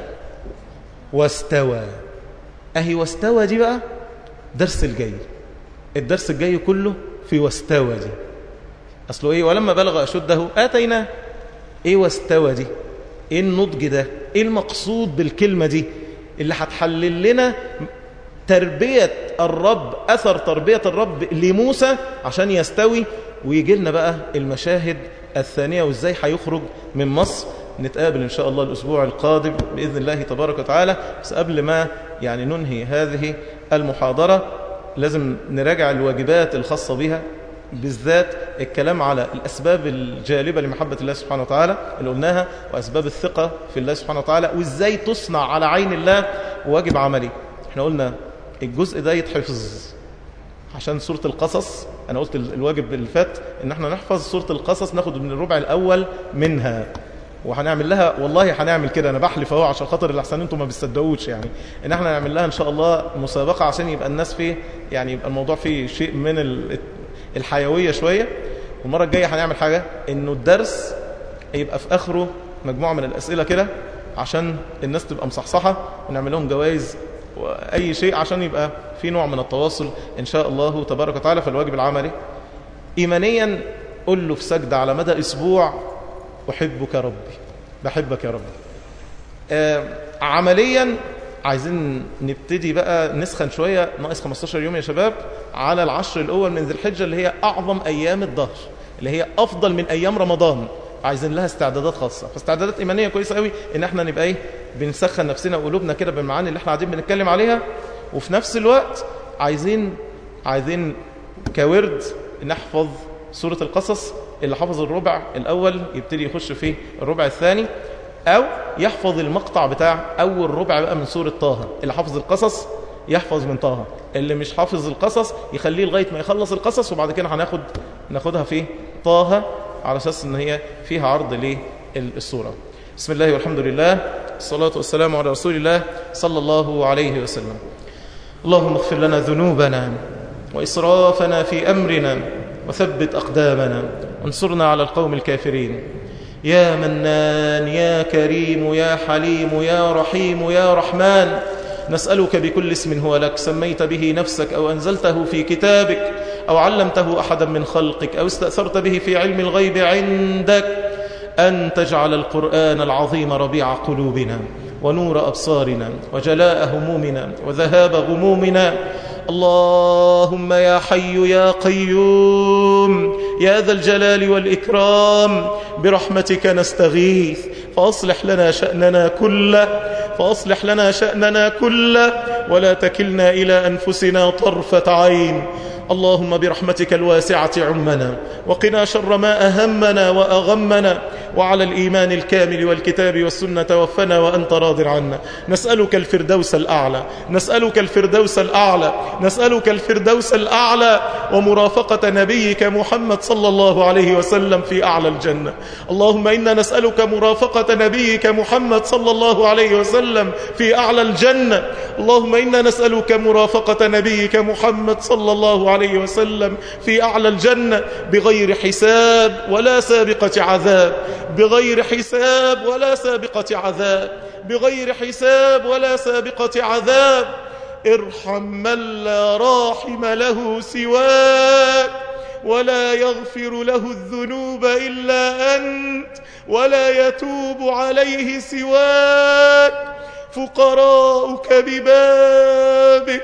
واستوى أهي واستوى دي بقى درس الجاي الدرس الجاي كله في واستوى دي أصله إيه ولما بلغ أشده آتينا إيه واستوى دي إيه النضج ده إيه المقصود بالكلمة دي اللي هتحلل لنا تربية الرب أثر تربية الرب لموسى عشان يستوي ويجي لنا بقى المشاهد الثانية وإزاي هيخرج من مصر نتقابل إن شاء الله الأسبوع القادم بإذن الله تبارك وتعالى بس قبل ما يعني ننهي هذه المحاضرة لازم نراجع الواجبات الخاصة بها بالذات الكلام على الأسباب الجالبة لمحبة الله سبحانه وتعالى اللي قلناها وأسباب الثقة في الله سبحانه وتعالى وإزاي تصنع على عين الله واجب عملي احنا قلنا الجزء ده يتحفظ عشان سورة القصص أنا قلت الواجب اللي فات إن احنا نحفظ سورة القصص ناخد من الربع الأول منها وهنعمل لها والله هنعمل كده انا بحلف اهو عشان خاطر الاحسن انتم ما بتصدقوش يعني ان احنا نعمل لها ان شاء الله مسابقه عشان يبقى الناس فيه يعني يبقى الموضوع فيه شيء من الحيويه شويه والمره الجايه هنعمل حاجه انه الدرس يبقى في اخره مجموعه من الاسئله كده عشان الناس تبقى مصحصحه ونعمل لهم جوائز واي شيء عشان يبقى في نوع من التواصل ان شاء الله تبارك وتعالى في الواجب العملي ايمانيا قل له في سجده على مدى اسبوع أحبك ربي بحبك يا رب آه عمليا عايزين نبتدي بقى نسخن شوية ناقص 15 يوم يا شباب على العشر الأول من ذي الحجة اللي هي أعظم أيام الظهر اللي هي أفضل من أيام رمضان عايزين لها استعدادات خاصة فاستعدادات إيمانية كويسة قوي إن احنا نبقى إيه بنسخن نفسنا وقلوبنا كده بالمعاني اللي احنا قاعدين بنتكلم عليها وفي نفس الوقت عايزين عايزين كورد نحفظ سورة القصص اللي حفظ الربع الأول يبتدي يخش في الربع الثاني أو يحفظ المقطع بتاع أول ربع بقى من سورة طه اللي حفظ القصص يحفظ من طه اللي مش حافظ القصص يخليه لغاية ما يخلص القصص وبعد كده هناخد ناخدها في طه على أساس أن هي فيها عرض للسورة بسم الله والحمد لله الصلاة والسلام على رسول الله صلى الله عليه وسلم اللهم اغفر لنا ذنوبنا وإسرافنا في أمرنا وثبت أقدامنا وانصرنا على القوم الكافرين يا منان يا كريم يا حليم يا رحيم يا رحمن نسألك بكل اسم هو لك سميت به نفسك أو أنزلته في كتابك أو علمته أحدا من خلقك أو استأثرت به في علم الغيب عندك أن تجعل القرآن العظيم ربيع قلوبنا ونور أبصارنا وجلاء همومنا وذهاب غمومنا اللهم يا حي يا قيوم يا ذا الجلال والإكرام برحمتك نستغيث فأصلح لنا شأننا كله فأصلح لنا شأننا كله ولا تكلنا إلى أنفسنا طرفة عين اللهم برحمتك الواسعة عمنا وقنا شر ما أهمنا وأغمنا وعلى الإيمان الكامل والكتاب والسنة توفنا وأنت راض عنا نسألك الفردوس الأعلى نسألك الفردوس الأعلى نسألك الفردوس الأعلى ومرافقة نبيك محمد صلى الله عليه وسلم في أعلى الجنة اللهم إنا نسألك مرافقة نبيك محمد صلى الله عليه وسلم في أعلى الجنة اللهم إنا نسألك مرافقة نبيك محمد صلى الله عليه وسلم في أعلى الجنة بغير حساب ولا سابقة عذاب بغير حساب ولا سابقة عذاب بغير حساب ولا سابقة عذاب ارحم من لا راحم له سواك ولا يغفر له الذنوب إلا أنت ولا يتوب عليه سواك فقراؤك ببابك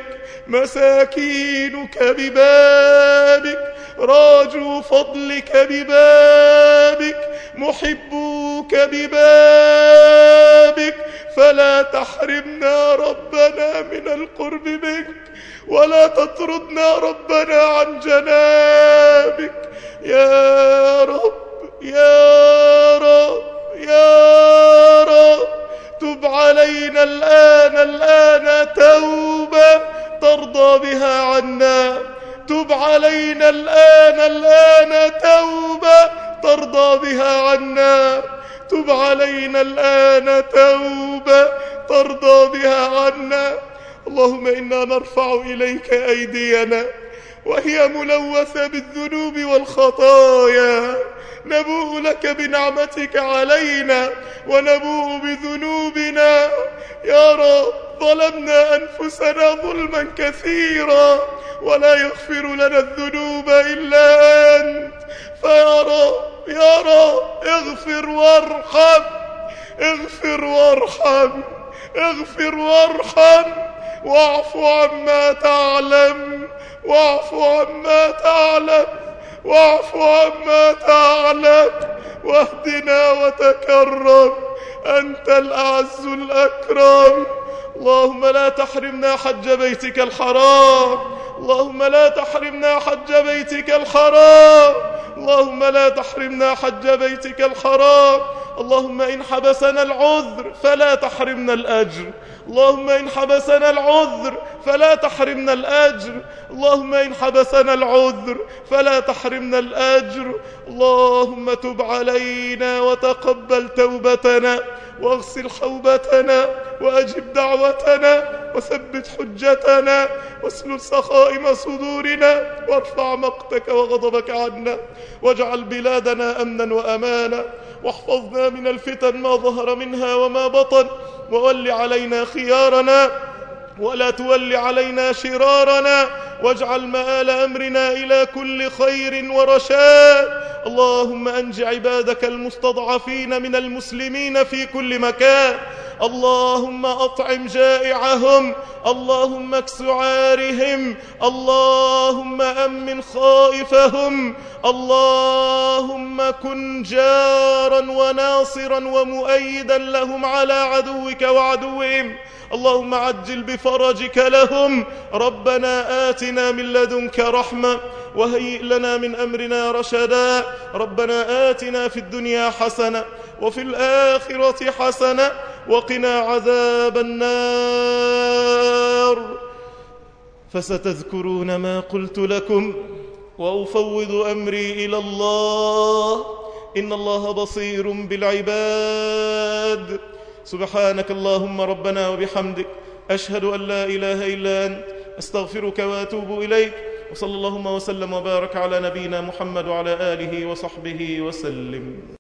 مساكينك ببابك راجوا فضلك ببابك محبوك ببابك فلا تحرمنا ربنا من القرب بك ولا تطردنا ربنا عن جنابك يا رب يا رب يا رب تب علينا الآن الآن توبة ترضى بها عنا تب علينا الآن الآن توبة ترضى بها عنا تب علينا الآن توبة ترضى بها عنا اللهم إنا نرفع إليك أيدينا وهي ملوثة بالذنوب والخطايا نبوء لك بنعمتك علينا ونبوء بذنوبنا يا رب ظلمنا أنفسنا ظلما كثيرا ولا يغفر لنا الذنوب إلا أنت فيا رب يا رب اغفر وارحم اغفر وارحم اغفر وارحم واعف عما تعلم واعف عما تعلم واعف عما تعلم واهدنا وتكرم أنت الأعز الأكرم اللهم لا تحرمنا حج بيتك الحرام اللهم لا تحرمنا حج بيتك الحرام اللهم لا تحرمنا حج بيتك الحرام اللهم إن حبسنا العذر فلا تحرمنا الأجر اللهم إن حبسنا العذر فلا تحرمنا الأجر اللهم إن حبسنا العذر فلا تحرمنا الأجر اللهم تب علينا وتقبل توبتنا واغسل حوبتنا وأجب دعوتنا وثبت حجتنا واسلل سخائم صدورنا وارفع مقتك وغضبك عنا واجعل بلادنا أمنا وأمانا واحفظنا من الفتن ما ظهر منها وما بطن وول علينا خيارنا ولا تول علينا شرارنا واجعل مآل أمرنا إلى كل خير ورشاد اللهم أنج عبادك المستضعفين من المسلمين في كل مكان اللهم أطعم جائعهم اللهم اكس عارهم اللهم أمن خائفهم اللهم كن جارا وناصرا ومؤيدا لهم على عدوك وعدوهم اللهم عجل بفرجك لهم ربنا آتنا من لدنك رحمة وهيئ لنا من أمرنا رشدا ربنا آتنا في الدنيا حسنة وفي الآخرة حسنة وقنا عذاب النار فستذكرون ما قلت لكم وأفوض أمري إلى الله إن الله بصير بالعباد سبحانك اللهم ربنا وبحمدك أشهد أن لا إله إلا أنت أستغفرك وأتوب إليك وصلى اللهم وسلم وبارك على نبينا محمد وعلى آله وصحبه وسلم